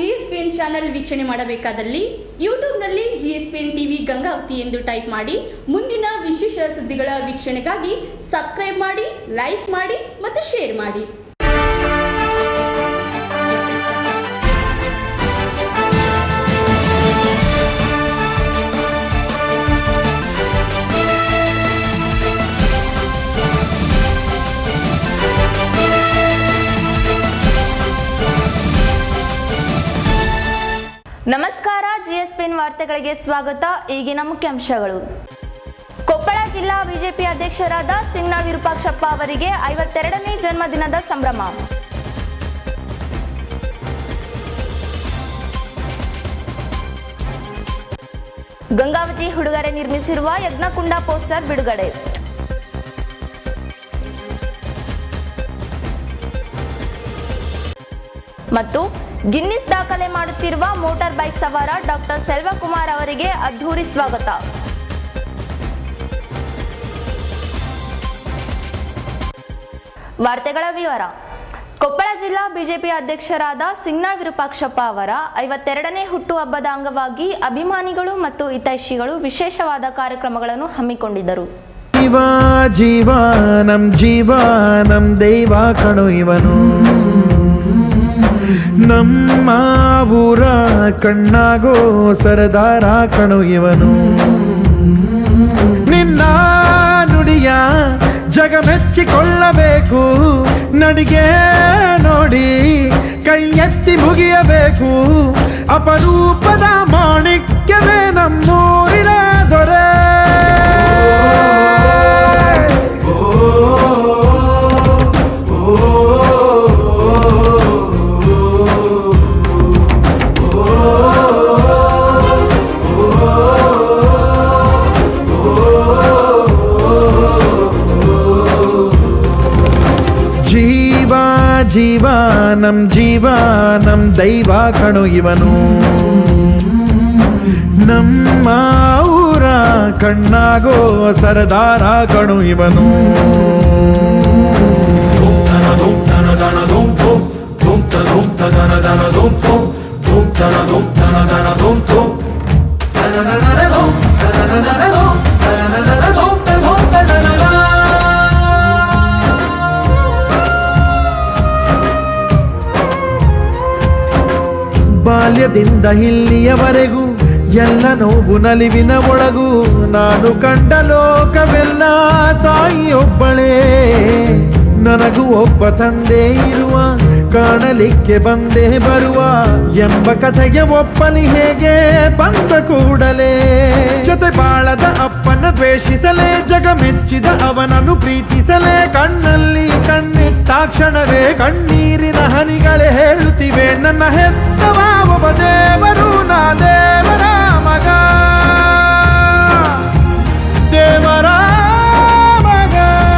GSPN channel ವೀಕ್ಷಣೆ ಮಾಡಬೇಕಾದಲ್ಲಿ ಯೂಟ್ಯೂಬ್ನಲ್ಲಿ GSPN TV Gangavathi ಎಂದು ಟೈಪ್ ಮಾಡಿ ಮುಂದಿನ ವಿಶೇಷ ಸುದ್ದಿಗಳ ವೀಕ್ಷಣೆಗಾಗಿ ಸಬ್ಸ್ಕ್ರೈಬ್ ಮಾಡಿ ಲೈಕ್ ಮಾಡಿ ಮತ್ತು ಶೇರ್ ಮಾಡಿ ನಮಸ್ಕಾರ ಜಿಎಸ್ಪಿನ್ ವಾರ್ತೆಗಳಿಗೆ ಸ್ವಾಗತ ಈಗಿನ ಮುಖ್ಯಾಂಶಗಳು ಕೊಪ್ಪಳ ಜಿಲ್ಲಾ ಬಿಜೆಪಿ ಅಧ್ಯಕ್ಷರಾದ ಸಿಂಗ್ನಾ ವಿರೂಪಾಕ್ಷಪ್ಪ ಅವರಿಗೆ ಐವತ್ತೆರಡನೇ ಜನ್ಮದಿನದ ಸಂಭ್ರಮ ಗಂಗಾವತಿ ಹುಡುಗರೆ ನಿರ್ಮಿಸಿರುವ ಯಜ್ಞಕುಂಡ ಪೋಸ್ಟರ್ ಬಿಡುಗಡೆ ಮತ್ತು ಗಿನ್ನಿಸ್ ದಾಖಲೆ ಮಾಡುತ್ತಿರುವ ಮೋಟಾರ್ ಬೈಕ್ ಸವಾರ ಡಾಕ್ಟರ್ ಸೆಲ್ವಕುಮಾರ್ ಅವರಿಗೆ ಅದ್ಧೂರಿ ಸ್ವಾಗತ ವಾರ್ತೆಗಳ ವಿವರ ಕೊಪ್ಪಳ ಜಿಲ್ಲಾ ಬಿಜೆಪಿ ಅಧ್ಯಕ್ಷರಾದ ಸಿಂಗ್ನಾಳ್ ವಿರೂಪಾಕ್ಷಪ್ಪ ಅವರ ಐವತ್ತೆರಡನೇ ಹುಟ್ಟುಹಬ್ಬದ ಅಂಗವಾಗಿ ಅಭಿಮಾನಿಗಳು ಮತ್ತು ಹಿತೈಷಿಗಳು ವಿಶೇಷವಾದ ಕಾರ್ಯಕ್ರಮಗಳನ್ನು ಹಮ್ಮಿಕೊಂಡಿದ್ದರು ಜೀವ ಜೀವ ನಮ್ ಜೀವ ನಮ್ ದೈವ ಕಣು ಇವನು ನಮ್ಮ ಊರ ಕಣ್ಣಾಗೋ ಸರದಾರ ಕಣು ಇವನು ನಿನ್ನ ನುಡಿಯ ಜಗ ಮೆಚ್ಚಿಕೊಳ್ಳಬೇಕು ನಡಿಗೆ ನೋಡಿ ಕೈ ಎತ್ತಿ ಮುಗಿಯಬೇಕು ಅಪರೂಪದ ಮಾಣಿಕ್ಯವೇ ನಮ್ಮೂರಿನ ದೊರೆ ಜೀವ ಜೀವ ನಮ್ ಜೀವ ನಮ್ ದೈವ ಕಣು ಇವನು ನಮ್ಮ ಊರ ಕಣ್ಣಾಗೋ ಸರದಾರ ಕಣು ಇವನು ಬಾಲ್ಯದಿಂದ ಇಲ್ಲಿಯವರೆಗೂ ಎಲ್ಲ ನೋವು ನಲಿವಿನ ಒಳಗೂ ನಾನು ಕಂಡ ಲೋಕವೆಲ್ಲ ತಾಯಿಯೊಬ್ಬಳೇ ನನಗೂ ಒಬ್ಬ ತಂದೆ ಇರುವ ಕಾಣಲಿಕ್ಕೆ ಬಂದೇ ಬರುವ ಎಂಬ ಕಥೆಗೆ ಒಪ್ಪಲಿ ಹೇಗೆ ಬಂದ ಕೂಡಲೇ ಜೊತೆ ಬಾಳದ ಅಪ್ಪನ ದ್ವೇಷಿಸಲೇ ಜಗ ಮೆಚ್ಚಿದ ಅವನನ್ನು ಪ್ರೀತಿಸಲೇ ಕಣ್ಣಲ್ಲಿ ಕಣ್ಣಿಟ್ಟಾಕ್ಷಣವೇ ಕಣ್ಣೀರಿನ ಹನಿಗಳೇ ಹೇಳುತ್ತಿವೆ ನನ್ನ ಹೆತ್ತವ ಒಬ್ಬ ದೇವರು ನಾ ದೇವರ ಮಗ ದೇವರ ಮಗ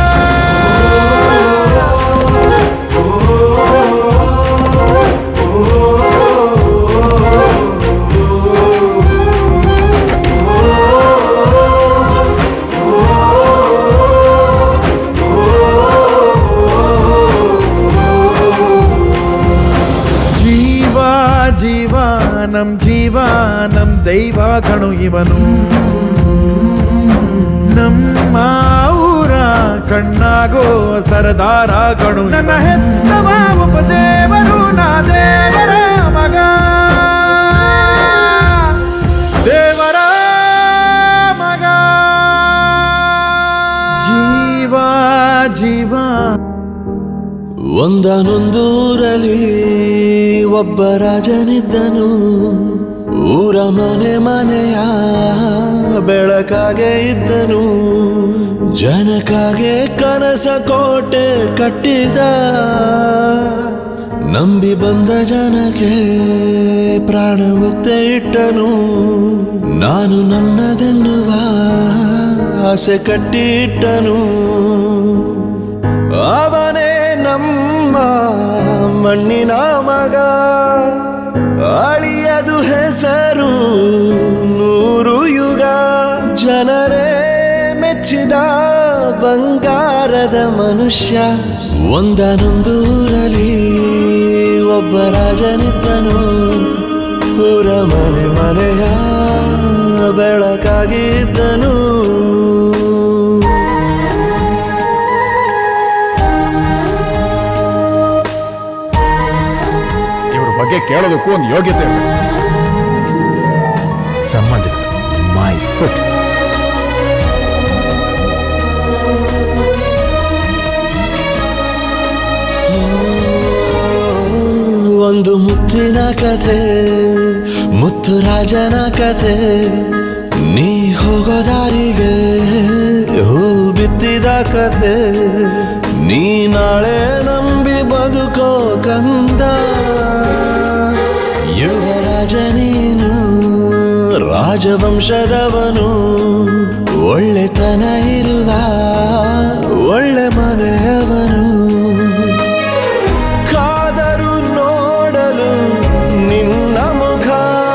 ಜೀವ ಜೀವ ನಮ್ ಜೀವ ನಮ್ ದೈವ ಕಣು ಇವನು ನಮ್ಮ ಊರ ಕಣ್ಣಾಗೋ ಸರದಾರ ಕಣು ನನ್ನ ಹೆತ್ತವ ಒಬ್ಬ ದೇವರು ನಾ ದೇವರ ಮಗ ದೇವರ ಮಗ ಜೀವ ಜೀವ ಒಂದನೊಂದೂರಲ್ಲಿ ಒಬ್ಬ ರಾಜನಿದ್ದನು ಊರ ಮನೆ ಮನೆಯ ಬೆಳಕಾಗೆ ಇದ್ದನು ಜನಕಾಗೆ ಕನಸ ಕೋಟೆ ಕಟ್ಟಿದ ನಂಬಿ ಬಂದ ಜನಕ್ಕೆ ಪ್ರಾಣ ಒತ್ತೆ ಇಟ್ಟನು ನಾನು ನನ್ನದೆನ್ನುವ ಆಸೆ ಕಟ್ಟಿಟ್ಟನು ಅವನೇ ನಮ್ಮ ಮಣ್ಣಿನ ಮಗ ಅಳಿಯದು ಹೆಸರು ನೂರು ಯುಗ ಜನರೇ ಮೆಚ್ಚಿದ ಬಂಗಾರದ ಮನುಷ್ಯ ಒಂದನೊಂದೂರಲ್ಲಿ ಒಬ್ಬ ರಾಜನಿದ್ದನು ಊರ ಮನೆ ಮನೆಯ ಬೆಳಕಾಗಿದ್ದನು ಇವ್ರ ಬಗ್ಗೆ ಕೇಳೋದಕ್ಕೂ ಒಂದು ಯೋಗ್ಯತೆ ಇರಬೇಕು ಸಂಬಂಧಗಳು ಮೈ ಫುಟ್ ಒಂದು ಮುತ್ತಿನ ಕಥೆ ಮುತ್ತು ರಾಜನ ಕಥೆ ನೀ ಹೋಗೋ ದಾರಿಗೆ ಹೂ ಬಿತ್ತಿದ ಕಥೆ ನೀ ನಾಳೆ ನಂಬಿ ಬದುಕೋ ಕಂದ ಯುವರಾಜ ನೀನು ರಾಜವಂಶದವನು ಒಳ್ಳೆತನ ಇರುವ ಒಳ್ಳೆ ಮನೆಯವನು ಕಾದರು ನೋಡಲು ನಿನ್ನ ಮುಖ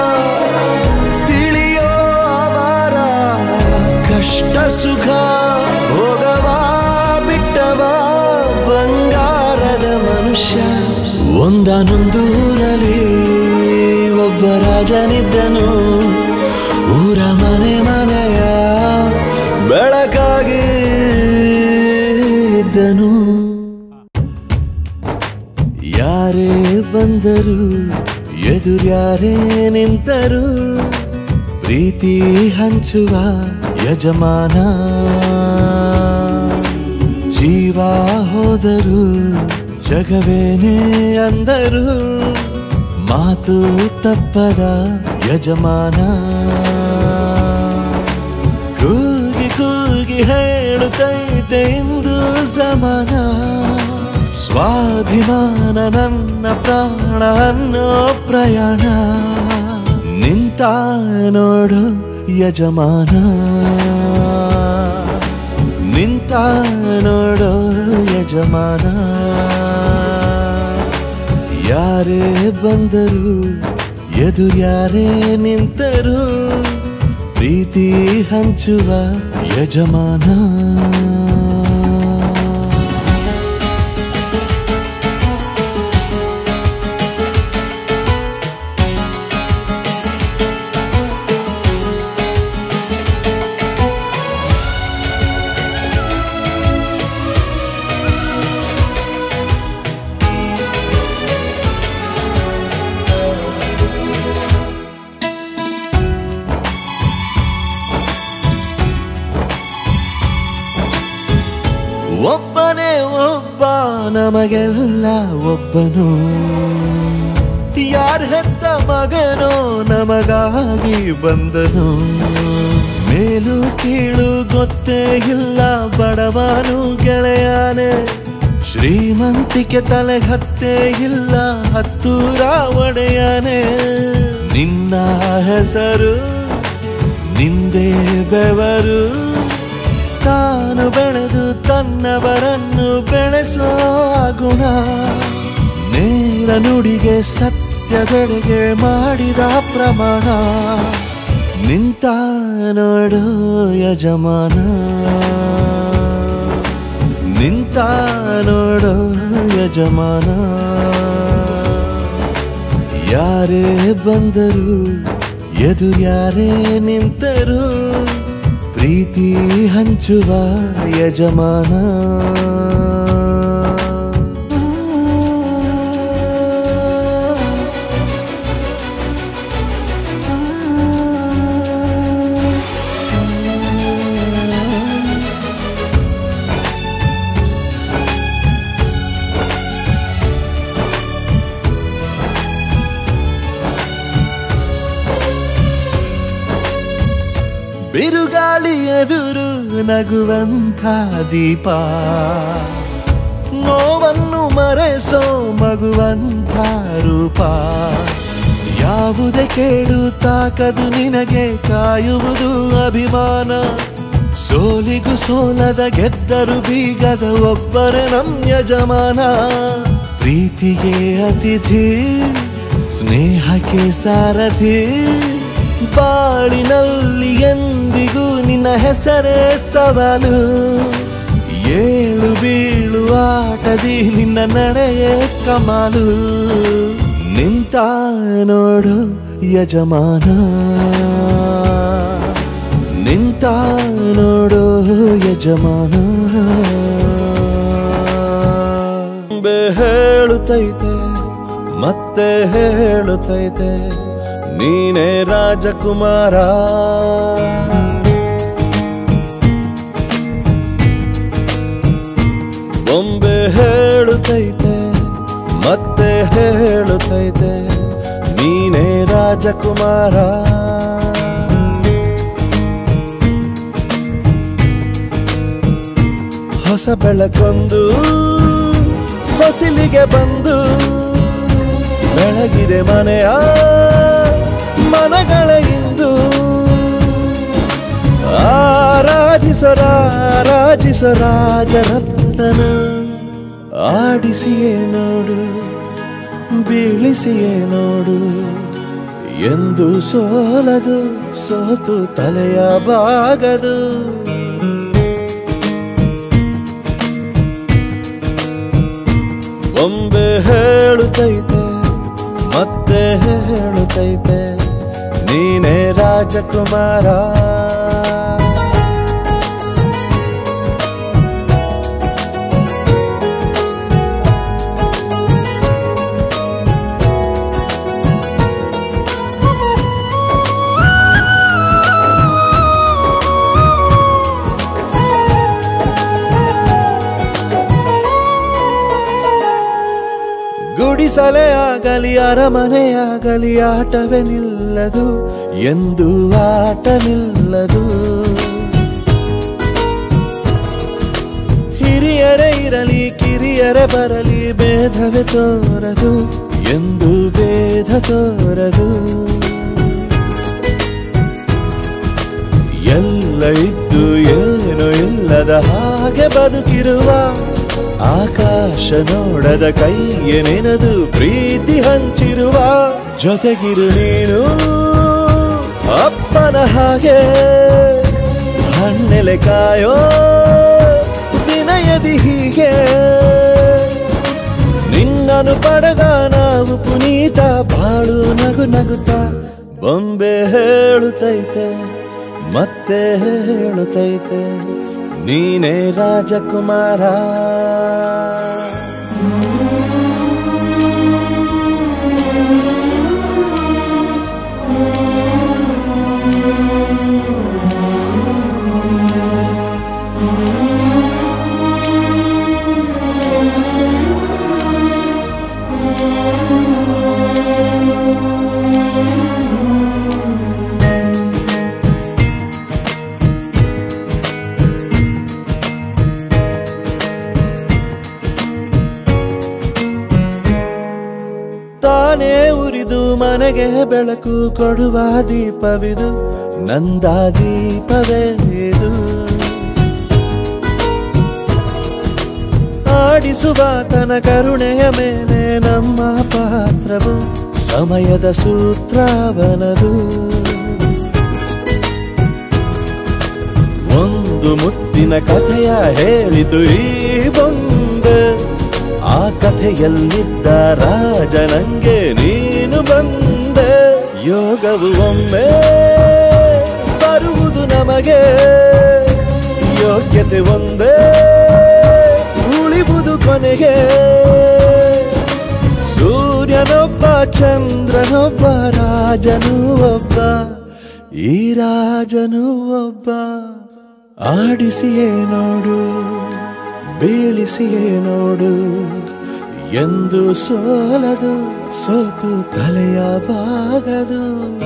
ತಿಳಿಯೋ ಅವರ ಕಷ್ಟ ಸುಖ ಹೋಗವಾ ಬಿಟ್ಟವ ಬಂಗಾರದ ಮನುಷ್ಯ ಒಂದನೊಂದೂರಲ್ಲಿ ಒಬ್ಬ ರಾಜನಿದ್ದನು ಊರ ಮನೆ ಮನೆಯ ಬೆಳಕಾಗಿ ಇದ್ದನು ಯಾರೇ ಬಂದರು ಎದುರ್ಯಾರೇ ನಿಂತರು ಪ್ರೀತಿ ಹಂಚುವ ಯಜಮಾನ ಜೀವ ಹೋದರು ಜಗವೇನೇ ಅಂದರು ಮಾತು ತಪ್ಪದ ಯಜಮಾನ ಕೂಗಿ ಕೂಗಿ ಹೇಳುತ್ತೈತೆ ಇಂದು ಸಮಾನ ಸ್ವಾಭಿಮಾನ ನನ್ನ ಪ್ರಾಣ ಅನ್ನೋ ಪ್ರಯಾಣ ನಿಂತ ನೋಡು ಯಜಮಾನ ನಿಂತ ನೋಡೋ ಯಜಮಾನ ಯಾರೇ ಬಂದರು ಎದುರ್ಯಾರೇ ನಿಂತರು ಪ್ರೀತಿ ಹಂಚುವ ಯಜಮಾನ ಒಬ್ಬನೇ ಒಬ್ಬ ನಮಗೆಲ್ಲ ಒಬ್ಬನು ಯಾರ ಹೆತ್ತ ಮಗನೋ ನಮಗಾಗಿ ಬಂದನು ಮೇಲು ಕೀಳು ಗೊತ್ತೇ ಇಲ್ಲ ಬಡವನು ಗೆಳೆಯಾನೆ ಶ್ರೀಮಂತಿಕೆ ತಲೆ ಹತ್ತೇ ಇಲ್ಲ ಹತ್ತೂರ ಒಡೆಯಾನೆ ನಿನ್ನ ಹೆಸರು ನಿಂದೇ ಬೆವರು ತಾನು ಬೆಳೆದು ತನ್ನವರನ್ನು ಬೆಳೆಸೋ ಗುಣ ನೇರ ನುಡಿಗೆ ಸತ್ಯದೆಡೆಗೆ ಮಾಡಿದ ಪ್ರಮಾಣ ನಿಂತ ನೋಡು ಯಜಮಾನ ನಿಂತ ನೋಡು ಯಜಮಾನ ಯಾರೇ ಬಂದರು ಎದುರ್ಯಾರೇ ನಿಂತರು ಪ್ರೀತಿ ಹಂಚುವ ಯಜಮಾನ ಬಿರುಗಾಳಿ ಎದುರು ನಗುವಂಥ ದೀಪ ನೋವನ್ನು ಮರೆಸೋ ಮಗುವಂಥ ರೂಪ ಯಾವುದೇ ಕೇಳು ತಾಕದು ನಿನಗೆ ಕಾಯುವುದು ಅಭಿಮಾನ ಸೋಲಿಗೂ ಸೋಲದ ಗೆದ್ದರು ಬೀಗದ ಒಬ್ಬರೇ ನಮ್ ಯಜಮಾನ ಪ್ರೀತಿಗೆ ಅತಿಥಿ ಸ್ನೇಹಕ್ಕೆ ಸಾರಥಿ ಬಾಳಿನಲ್ಲಿ ಎಂದಿಗೂ ನಿನ್ನ ಹೆಸರೇ ಸವಾಲು ಏಳು ಬೀಳು ಆಟದಿ ನಿನ್ನ ನಡೆಯೇ ಕಮಾಲು ನಿಂತ ನೋಡು ಯಜಮಾನ ನಿಂತ ನೋಡು ಯಜಮಾನ ಬೆ ಹೇಳುತ್ತೈತೆ ಮತ್ತೆ ಹೇಳುತ್ತೈತೆ ನೀನೇ ರಾಜಕುಮಾರ ಬೊಂಬೆ ಹೇಳುತ್ತೈತೆ ಮತ್ತೆ ಹೇಳುತ್ತೈತೆ ನೀನೇ ರಾಜಕುಮಾರ ಹೊಸ ಬೆಳಕೊಂದು ಹೊಸಿಲಿಗೆ ಬಂದು ಬೆಳಗಿದೆ ಮನೆಯ ಮನಗಳ ಇಂದು ಆರಾಧಿಸರಾರಾಜಿಸ ರಾಜರತ್ನನ ಆಡಿಸಿಯೇ ನೋಡು ಬೀಳಿಸಿಯೇ ನೋಡು ಎಂದು ಸೋಲದು ಸೋತು ತಲೆಯ ಬಾಗದು ಒಮ್ಮೆ ಹೇಳುತ್ತೈತೆ ಮತ್ತೆ ಹೇಳುತ್ತೈತೆ ನೀನೇ ರಾಜಕುಮಾರ ಗುಡಿಸಲೇ ಆಗಲಿ ಅರಮನೆಯಾಗಲಿ ಆಟವೇ ನಿಲ್ಲದು ಎಂದು ಆಟ ನಿಲ್ಲದು ಹಿರಿಯರೇ ಇರಲಿ ಕಿರಿಯರೇ ಬರಲಿ ಭೇದವೇ ತೋರದು ಎಂದು ಭೇದ ತೋರದು ಎಲ್ಲ ಇದ್ದು ಏನು ಇಲ್ಲದ ಹಾಗೆ ಬದುಕಿರುವ ಆಕಾಶ ನೋಡದ ಕೈಯೇ ನೆನೆದು ಪ್ರೀತಿ ಹಂಚಿರುವ ಜೊತೆಗಿರು ನೀನು ಅಪ್ಪನ ಹಾಗೆ ಹಣ್ಣೆಲೆ ಕಾಯೋ ವಿನಯದಿ ಹೀಗೆ ನಿನ್ನನು ಪಡೆದ ನಾವು ಪುನೀತ ಬಾಳು ನಗು ನಗುತ್ತ ಬೊಂಬೆ ಹೇಳುತ್ತೈತೆ ಮತ್ತೆ ಹೇಳುತ್ತೈತೆ ನೀನೇ ರಾಜಕುಮಾರ ತಾನೇ ಉರಿದು ಮನೆಗೆ ಬೆಳಕು ಕೊಡುವ ದೀಪವಿದು ನಂದ ದೀಪವೇ ಇದು ಆಡಿಸುವ ತನ ಕರುಣೆಯ ಮೇಲೆ ನಮ್ಮ ಪಾತ್ರವು ಸಮಯದ ಸೂತ್ರವನದು ಒಂದು ಮುತ್ತಿನ ಕಥೆಯ ಹೇಳಿತು ಈ ಬೊಂಬೆ ಆ ಕಥೆಯಲ್ಲಿದ್ದ ರಾಜ ನಂಗೆ ನೀನು ಬಂದೆ ಯೋಗವು ಒಮ್ಮೆ ಬರುವುದು ನಮಗೆ ಯೋಗ್ಯತೆ ಒಂದೇ ಉಳಿವುದು ಕೊನೆಗೆ ಸೂರ್ಯನೊಬ್ಬ ಚಂದ್ರನೊಬ್ಬ ರಾಜನು ಒಬ್ಬ ಈ ರಾಜನು ಒಬ್ಬ ಆಡಿಸಿಯೇ ನೋಡು ಬೀಳಿಸಿಯೇ ನೋಡು ಎಂದು ಸೋಲದು ಸೋತು ತಲೆಯ ಬಾಗದು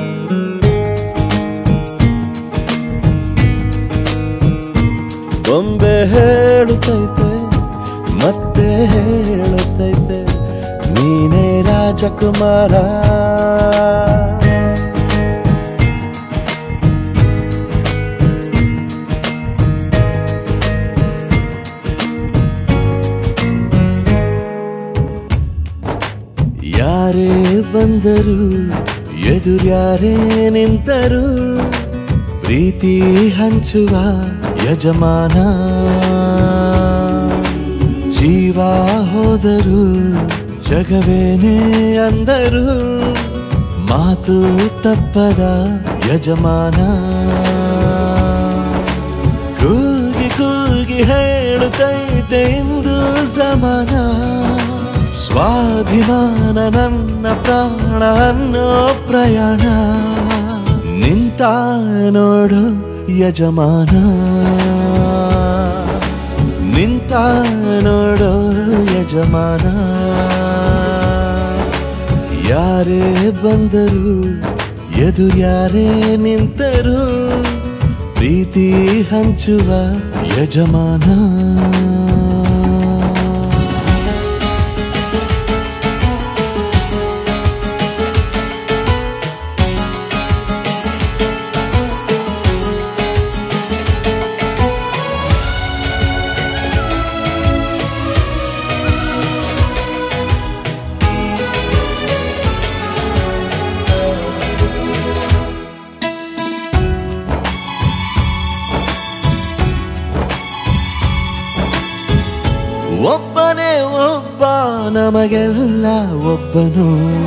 ಬೊಂಬೆ ಹೇಳುತ್ತೈತೆ ಮತ್ತೆ ಹೇಳುತ್ತೈತೆ ನೀನೇ ರಾಜಕುಮಾರ ಯಾರೇ ಬಂದರು ಎದುರ್ಯಾರೇ ನಿಂತರು ಪ್ರೀತಿ ಹಂಚುವ ಯಜಮಾನ ಜೀವ ಹೋದರು ಜಗವೇನೇ ಅಂದರು ಮಾತು ತಪ್ಪದ ಯಜಮಾನ ಕೂಗಿ ಕೂಗಿ ಹೇಳುತ್ತೈತೆ ಇಂದು ಸಮಾನ ಸ್ವಾಭಿಮಾನ ನನ್ನ ಪ್ರಾಣ ಅನ್ನೋ ಪ್ರಯಾಣ ನಿಂತ ನೋಡು ಯಜಮಾನ ನಿಂತ ನೋಡೋ ಯಜಮಾನ ಯಾರೇ ಬಂದರು ಎದುರ್ಯಾರೇ ನಿಂತರು ಪ್ರೀತಿ ಹಂಚುವ ಯಜಮಾನ ಒಬ್ಬನೇ ಒಬ್ಬ ನಮಗೆಲ್ಲ ಒಬ್ಬನು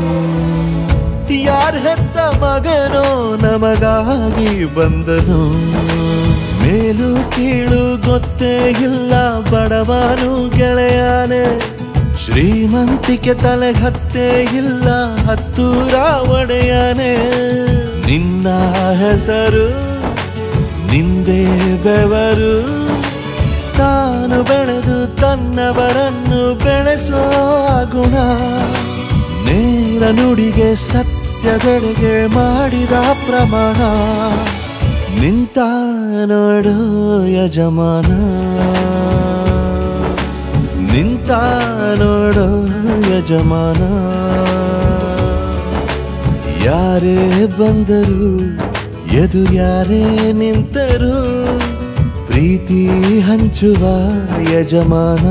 ಯಾರ ಹೆತ್ತ ಮಗನೋ ನಮಗಾಗಿ ಬಂದನು ಮೇಲು ಕೀಳು ಗೊತ್ತೇ ಇಲ್ಲ ಬಡವನು ಗೆಳೆಯಾನೆ ಶ್ರೀಮಂತಿಕೆ ತಲೆ ಹತ್ತೇ ಇಲ್ಲ ಹತ್ತೂರ ಒಡೆಯಾನೆ ನಿನ್ನ ಹೆಸರು ನಿಂದೇ ಬೆವರು ತಾನು ಬೆಳೆದು ತನ್ನವರನ್ನು ಬೆಳೆಸೋ ಗುಣ ನೇರ ನುಡಿಗೆ ಸತ್ಯದೆಡೆಗೆ ಮಾಡಿದ ಪ್ರಮಾಣ ನಿಂತ ನೋಡು ಯಜಮಾನ ನಿಂತ ನೋಡು ಯಜಮಾನ ಯಾರೇ ಬಂದರು ಎದುರ್ಯಾರೇ ನಿಂತರು ಪ್ರೀತಿ ಹಂಚುವ ಯಜಮಾನ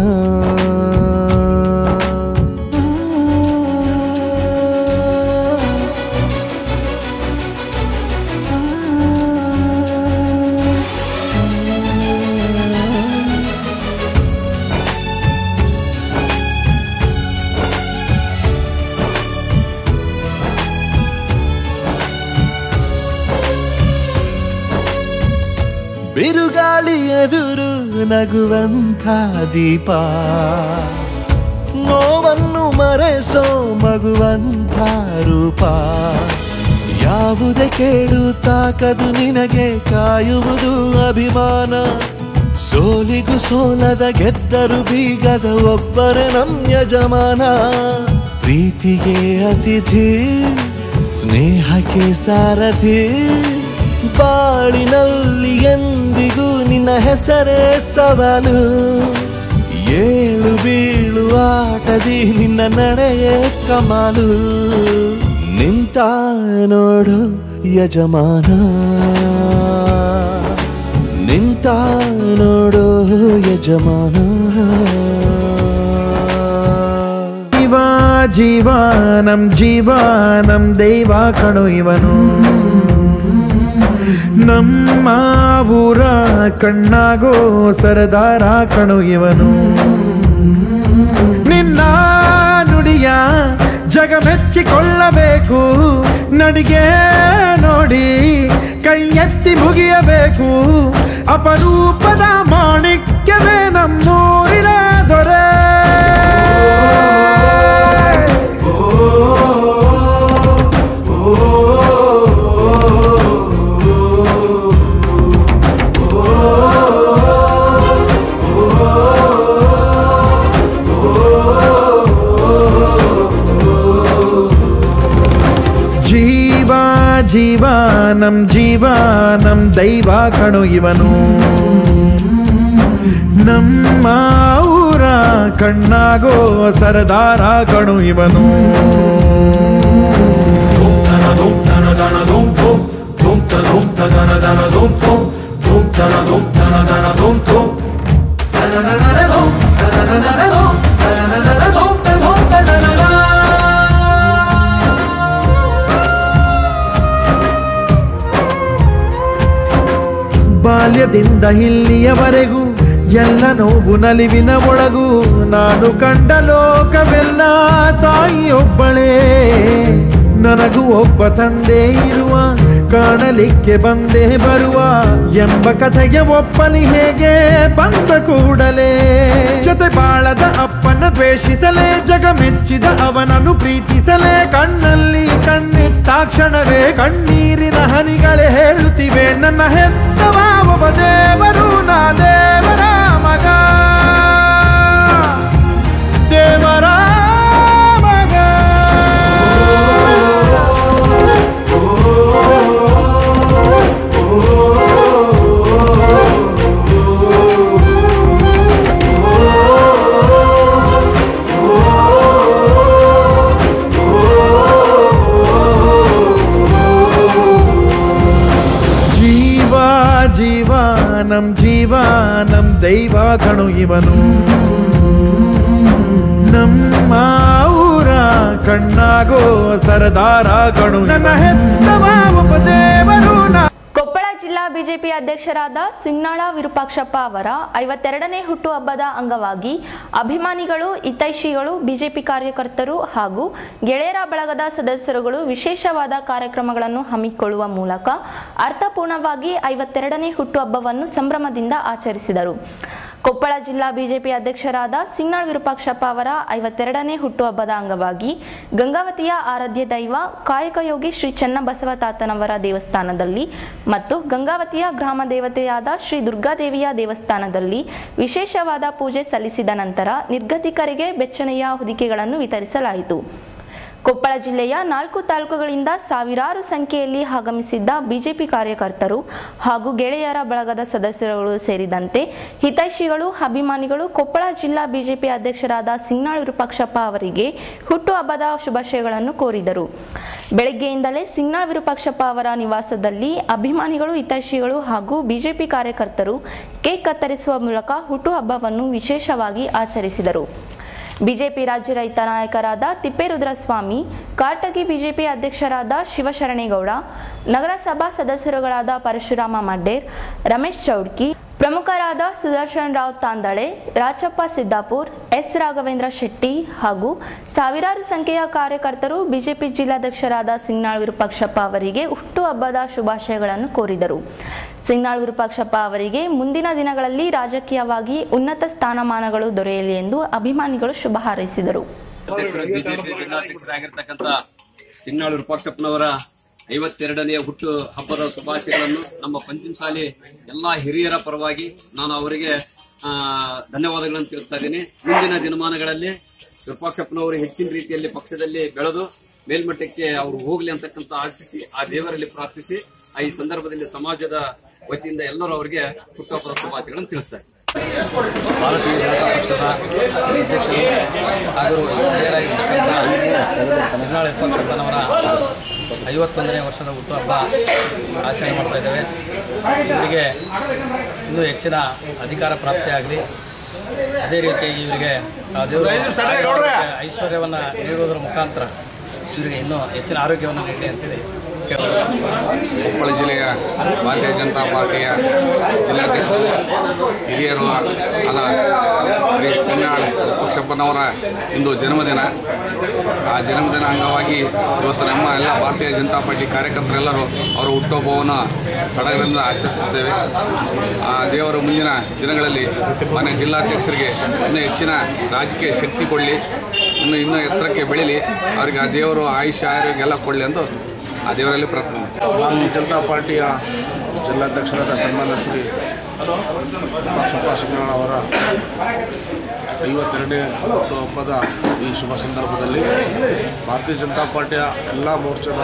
ಬಿರುಗಾಳಿ ಎದುರು ನಗುವಂಥ ದೀಪ ನೋವನ್ನು ಮರೆಸೋ ಮಗುವಂಥ ರೂಪ ಯಾವುದೇ ಕೇಳು ತಾಕದು ನಿನಗೆ ಕಾಯುವುದು ಅಭಿಮಾನ ಸೋಲಿಗೂ ಸೋಲದ ಗೆದ್ದರು ಬೀಗದ ಒಬ್ಬರೇ ನಮ್ ಯಜಮಾನ ಪ್ರೀತಿಗೆ ಅತಿಥಿ ಸ್ನೇಹಕ್ಕೆ ಸಾರಥಿ ಬಾಳಿನಲ್ಲಿ ಎಂದಿಗೂ ನಿನ್ನ ಹೆಸರೇ ಸವಾಲು ಏಳು ಬೀಳು ಆಟದಿ ನಿನ್ನ ನಡೆಯೇ ಕಮಾಲು ನಿಂತ ನೋಡು ಯಜಮಾನ ನಿಂತ ನೋಡು ಯಜಮಾನ ಜೀವ ಜೀವ ನಮ್ ಜೀವ ನಮ್ ದೈವ ಕಣು ಇವನು ನಮ್ಮ ಊರ ಕಣ್ಣಾಗೋ ಸರದಾರ ಕಣು ಇವನು ನಿನ್ನ ನುಡಿಯ ಜಗ ಮೆಚ್ಚಿಕೊಳ್ಳಬೇಕು ನಡಿಗೆ ನೋಡಿ ಕೈ ಎತ್ತಿ ಮುಗಿಯಬೇಕು ಅಪರೂಪದ ಮಾಣಿಕ್ಯವೇ ನಮ್ಮೂರಿನ ದೊರೆ ಜೀವ ಜೀವ ನಮ್ ಜೀವ ನಮ್ ದೈವ ಕಣು ಇವನು ನಮ್ಮ ಊರ ಕಣ್ಣಾಗೋ ಸರದಾರ ಕಣು ಇವನು ಬಾಲ್ಯದಿಂದ ಇಲ್ಲಿಯವರೆಗೂ ಎಲ್ಲ ನೋವು ನಲಿವಿನ ಒಳಗು ನಾನು ಕಂಡ ಲೋಕವೆಲ್ಲ ತಾಯಿಯೊಬ್ಬಳೇ ನನಗೂ ಒಬ್ಬ ತಂದೆ ಇರುವ ಕಾಣಲಿಕ್ಕೆ ಬಂದೇ ಬರುವ ಎಂಬ ಕಥೆಗೆ ಒಪ್ಪಲಿ ಹೇಗೆ ಬಂದ ಕೂಡಲೇ ಜೊತೆ ಬಾಳದ ಅಪ್ಪನ ದ್ವೇಷಿಸಲೇ ಜಗ ಮೆಚ್ಚಿದ ಅವನನ್ನು ಪ್ರೀತಿಸಲೇ ಕಣ್ಣಲ್ಲಿ ಕಣ್ಣಿಟ್ಟಾಕ್ಷಣವೇ ಕಣ್ಣೀರಿನ ಹನಿಗಳೇ ಹೇಳುತ್ತಿವೆ ನನ್ನ ಹೆತ್ತವ ಒಬ್ಬ ದೇವರು ನಾ ದೇವರ ಮಗ ದೇವರ ಮಗ ಜೀವ ಜೀವ ನಮ್ ಜೀವ ನಮ್ ದೈವ ಕಣು ಇವನು ನಮ್ಮ ಊರ ಕಣ್ಣಾಗೋ ಸರದಾರ ಕಣು ನನ್ನ ಹೆತ್ತವ ಒಬ್ಬ ದೇವರು ನಾ ಕೊಪ್ಪಳ ಜಿಲ್ಲಾ ಬಿಜೆಪಿ ಅಧ್ಯಕ್ಷರಾದ ಸಿಂಗ್ನಾಳ ವಿರೂಪಾಕ್ಷಪ್ಪ ಅವರ ಐವತ್ತೆರಡನೇ ಹುಟ್ಟುಹಬ್ಬದ ಅಂಗವಾಗಿ ಅಭಿಮಾನಿಗಳು ಹಿತೈಷಿಗಳು ಬಿಜೆಪಿ ಕಾರ್ಯಕರ್ತರು ಹಾಗೂ ಗೆಳೆಯರ ಬಳಗದ ಸದಸ್ಯರುಗಳು ವಿಶೇಷವಾದ ಕಾರ್ಯಕ್ರಮಗಳನ್ನು ಹಮ್ಮಿಕೊಳ್ಳುವ ಮೂಲಕ ಅರ್ಥಪೂರ್ಣವಾಗಿ ಐವತ್ತೆರಡನೇ ಹುಟ್ಟುಹಬ್ಬವನ್ನು ಸಂಭ್ರಮದಿಂದ ಆಚರಿಸಿದರು ಕೊಪ್ಪಳ ಜಿಲ್ಲಾ ಬಿಜೆಪಿ ಅಧ್ಯಕ್ಷರಾದ ಸಿಂಗ್ನಾಳ್ ವಿರೂಪಾಕ್ಷಪ್ಪ ಅವರ ಐವತ್ತೆರಡನೇ ಹುಟ್ಟುಹಬ್ಬದ ಅಂಗವಾಗಿ ಗಂಗಾವತಿಯ ಆರಾಧ್ಯ ದೈವ ಕಾಯಕಯೋಗಿ ಶ್ರೀ ಚನ್ನಬಸವ ತಾತನವರ ದೇವಸ್ಥಾನದಲ್ಲಿ ಮತ್ತು ಗಂಗಾವತಿಯ ಗ್ರಾಮ ದೇವತೆಯಾದ ಶ್ರೀ ದುರ್ಗಾದೇವಿಯ ದೇವಸ್ಥಾನದಲ್ಲಿ ವಿಶೇಷವಾದ ಪೂಜೆ ಸಲ್ಲಿಸಿದ ನಂತರ ನಿರ್ಗತಿಕರಿಗೆ ಬೆಚ್ಚನೆಯ ಹೊದಿಕೆಗಳನ್ನು ವಿತರಿಸಲಾಯಿತು ಕೊಪ್ಪಳ ಜಿಲ್ಲೆಯ ನಾಲ್ಕು ತಾಲೂಕುಗಳಿಂದ ಸಾವಿರಾರು ಸಂಖ್ಯೆಯಲ್ಲಿ ಆಗಮಿಸಿದ್ದ ಬಿಜೆಪಿ ಕಾರ್ಯಕರ್ತರು ಹಾಗೂ ಗೆಳೆಯರ ಬಳಗದ ಸದಸ್ಯರುಗಳು ಸೇರಿದಂತೆ ಹಿತೈಷಿಗಳು ಅಭಿಮಾನಿಗಳು ಕೊಪ್ಪಳ ಜಿಲ್ಲಾ ಬಿಜೆಪಿ ಅಧ್ಯಕ್ಷರಾದ ಸಿಂಗ್ನಾಳ್ ವಿರೂಪಾಕ್ಷಪ್ಪ ಅವರಿಗೆ ಹುಟ್ಟುಹಬ್ಬದ ಶುಭಾಶಯಗಳನ್ನು ಕೋರಿದರು ಬೆಳಗ್ಗೆಯಿಂದಲೇ ಸಿಂಗ್ನಾಳ್ ವಿರೂಪಾಕ್ಷಪ್ಪ ಅವರ ನಿವಾಸದಲ್ಲಿ ಅಭಿಮಾನಿಗಳು ಹಿತೈಷಿಗಳು ಹಾಗೂ ಬಿಜೆಪಿ ಕಾರ್ಯಕರ್ತರು ಕೇಕ್ ಕತ್ತರಿಸುವ ಮೂಲಕ ಹುಟ್ಟುಹಬ್ಬವನ್ನು ವಿಶೇಷವಾಗಿ ಆಚರಿಸಿದರು ಬಿಜೆಪಿ ರಾಜ್ಯ ರೈತ ನಾಯಕರಾದ ತಿಪ್ಪೇರುದ್ರಸ್ವಾಮಿ ಕಾಟಗಿ ಬಿಜೆಪಿ ಅಧ್ಯಕ್ಷರಾದ ಶಿವಶರಣೇಗೌಡ ನಗರಸಭಾ ಸದಸ್ಯರುಗಳಾದ ಪರಶುರಾಮ ಮಡ್ಡೇರ್ ರಮೇಶ್ ಚೌಡ್ಕಿ ಪ್ರಮುಖರಾದ ಸುದರ್ಶನ್ ರಾವ್ ತಾಂದಳೆ ರಾಚಪ್ಪ ಸಿದ್ದಾಪುರ್ ಎಸ್ ರಾಘವೇಂದ್ರ ಶೆಟ್ಟಿ ಹಾಗೂ ಸಾವಿರಾರು ಸಂಖ್ಯೆಯ ಕಾರ್ಯಕರ್ತರು ಬಿಜೆಪಿ ಜಿಲ್ಲಾಧ್ಯಕ್ಷರಾದ ಸಿಂಗ್ನಾಳ್ ವಿರೂಪಾಕ್ಷಪ್ಪ ಅವರಿಗೆ ಹುಟ್ಟುಹಬ್ಬದ ಶುಭಾಶಯಗಳನ್ನು ಕೋರಿದರು ಸಿಂಗ್ನಾಳ್ ವಿರೂಪಾಕ್ಷಪ್ಪ ಅವರಿಗೆ ಮುಂದಿನ ದಿನಗಳಲ್ಲಿ ರಾಜಕೀಯವಾಗಿ ಉನ್ನತ ಸ್ಥಾನಮಾನಗಳು ದೊರೆಯಲಿ ಎಂದು ಅಭಿಮಾನಿಗಳು ಶುಭ ಹಾರೈಸಿದರು ಅಧ್ಯಕ್ಷರು ಬಿಜೆಪಿ ಜಿಲ್ಲಾಧ್ಯಕ್ಷರಾಗಿರ್ತಕ್ಕಂಥ ಸಿಂಗ್ನಾಳು ವಿರೂಪಾಕ್ಷಪ್ಪನವರ ಐವತ್ತೆರಡನೆಯ ಹುಟ್ಟು ಹಬ್ಬದ ಶುಭಾಶಯಗಳನ್ನು ನಮ್ಮ ಪಂಚಮಸಾಲಿ ಎಲ್ಲಾ ಹಿರಿಯರ ಪರವಾಗಿ ನಾನು ಅವರಿಗೆ ಆ, ಧನ್ಯವಾದಗಳನ್ನು ತಿಳಿಸ್ತಾ ಇದ್ದೀನಿ ಮುಂದಿನ ದಿನಮಾನಗಳಲ್ಲಿ ವಿರೂಪಾಕ್ಷಪ್ಪನವರು ಹೆಚ್ಚಿನ ರೀತಿಯಲ್ಲಿ ಪಕ್ಷದಲ್ಲಿ ಬೆಳೆದು ಮೇಲ್ಮಟ್ಟಕ್ಕೆ ಅವರು ಹೋಗ್ಲಿ ಅಂತಕ್ಕಂಥ ಆಶಿಸಿ ಆ ದೇವರಲ್ಲಿ ಪ್ರಾರ್ಥಿಸಿ ಆ ಈ ಸಂದರ್ಭದಲ್ಲಿ ಸಮಾಜದ ವತಿಯಿಂದ ಎಲ್ಲರೂ ಅವರಿಗೆ ಹುಟ್ಟುಹಬ್ಬದ ಶುಭಾಶಯಗಳನ್ನು ತಿಳಿಸ್ತಾರೆ ಭಾರತೀಯ ಜನತಾ ಪಕ್ಷದ ಅಧ್ಯಕ್ಷರು ಹಾಗೂ ಹಿರಿಯರಾಗಿರ್ತಕ್ಕಂಥ ಸಿರಿನಾಳ ಪಕ್ಷಪ್ಪನವರ ಐವತ್ತೊಂದನೇ ವರ್ಷದ ಹುಟ್ಟುಹಬ್ಬ ಆಚರಣೆ ಮಾಡ್ತಾ ಇದ್ದೇವೆ ಇವರಿಗೆ ಇನ್ನೂ ಹೆಚ್ಚಿನ ಅಧಿಕಾರ ಪ್ರಾಪ್ತಿಯಾಗಲಿ ಅದೇ ರೀತಿ ಇವರಿಗೆ ಆ ದೇವರು ಐಶ್ವರ್ಯವನ್ನು ನೀಡುವುದರ ಮುಖಾಂತರ ಇವರಿಗೆ ಇನ್ನೂ ಹೆಚ್ಚಿನ ಆರೋಗ್ಯವನ್ನು ನೀಡಲಿ ಅಂತೇಳಿ ಕೇಳ್ತಾರೆ ಕೊಪ್ಪಳ ಜಿಲ್ಲೆಯ ಭಾರತೀಯ ಜನತಾ ಪಾರ್ಟಿಯ ಜಿಲ್ಲಾಧ್ಯಕ್ಷರು ಹಿರಿಯರು ಆದ ಶ್ರೀ ಶ್ರೀನಾಳ್ ಪಕ್ಷಪ್ಪನವರ ಇಂದು ಜನ್ಮದಿನ ಆ ಜನ್ಮದಿನ ಅಂಗವಾಗಿ ಇವತ್ತು ನಮ್ಮ ಎಲ್ಲ ಭಾರತೀಯ ಜನತಾ ಪಾರ್ಟಿ ಕಾರ್ಯಕರ್ತರೆಲ್ಲರೂ ಅವರ ಹುಟ್ಟುಹಬ್ಬವನ್ನು ಸಡಗರದಿಂದ ಆಚರಿಸಿದ್ದೇವೆ ಆ ದೇವರು ಮುಂದಿನ ದಿನಗಳಲ್ಲಿ ಮಾನ್ಯ ಜಿಲ್ಲಾಧ್ಯಕ್ಷರಿಗೆ ಇನ್ನೂ ಹೆಚ್ಚಿನ ರಾಜಕೀಯ ಶಕ್ತಿ ಕೊಡಲಿ ಇನ್ನು ಇನ್ನೂ ಎತ್ತರಕ್ಕೆ ಬೆಳೀಲಿ ಅವರಿಗೆ ಆ ದೇವರು ಆಯುಷ್ಯ ಆರೋಗ್ಯ ಎಲ್ಲ ಕೊಡಲಿ ಎಂದು ಆ ದೇವರಲ್ಲಿ ಪ್ರಾರ್ಥನೆ ಭಾರತೀಯ ಜನತಾ ಪಾರ್ಟಿಯ ಜಿಲ್ಲಾಧ್ಯಕ್ಷರಾದ ಸನ್ಮಾನ್ಯ ಶ್ರೀ ಪಕ್ಷಪ್ಪ ಸಿಂಗಣ್ಣ ಅವರ ಐವತ್ತೆರಡನೇ ಹುಟ್ಟುಹಬ್ಬದ ಈ ಶುಭ ಸಂದರ್ಭದಲ್ಲಿ ಭಾರತೀಯ ಜನತಾ ಪಾರ್ಟಿಯ ಎಲ್ಲ ಮೋರ್ಚಾದ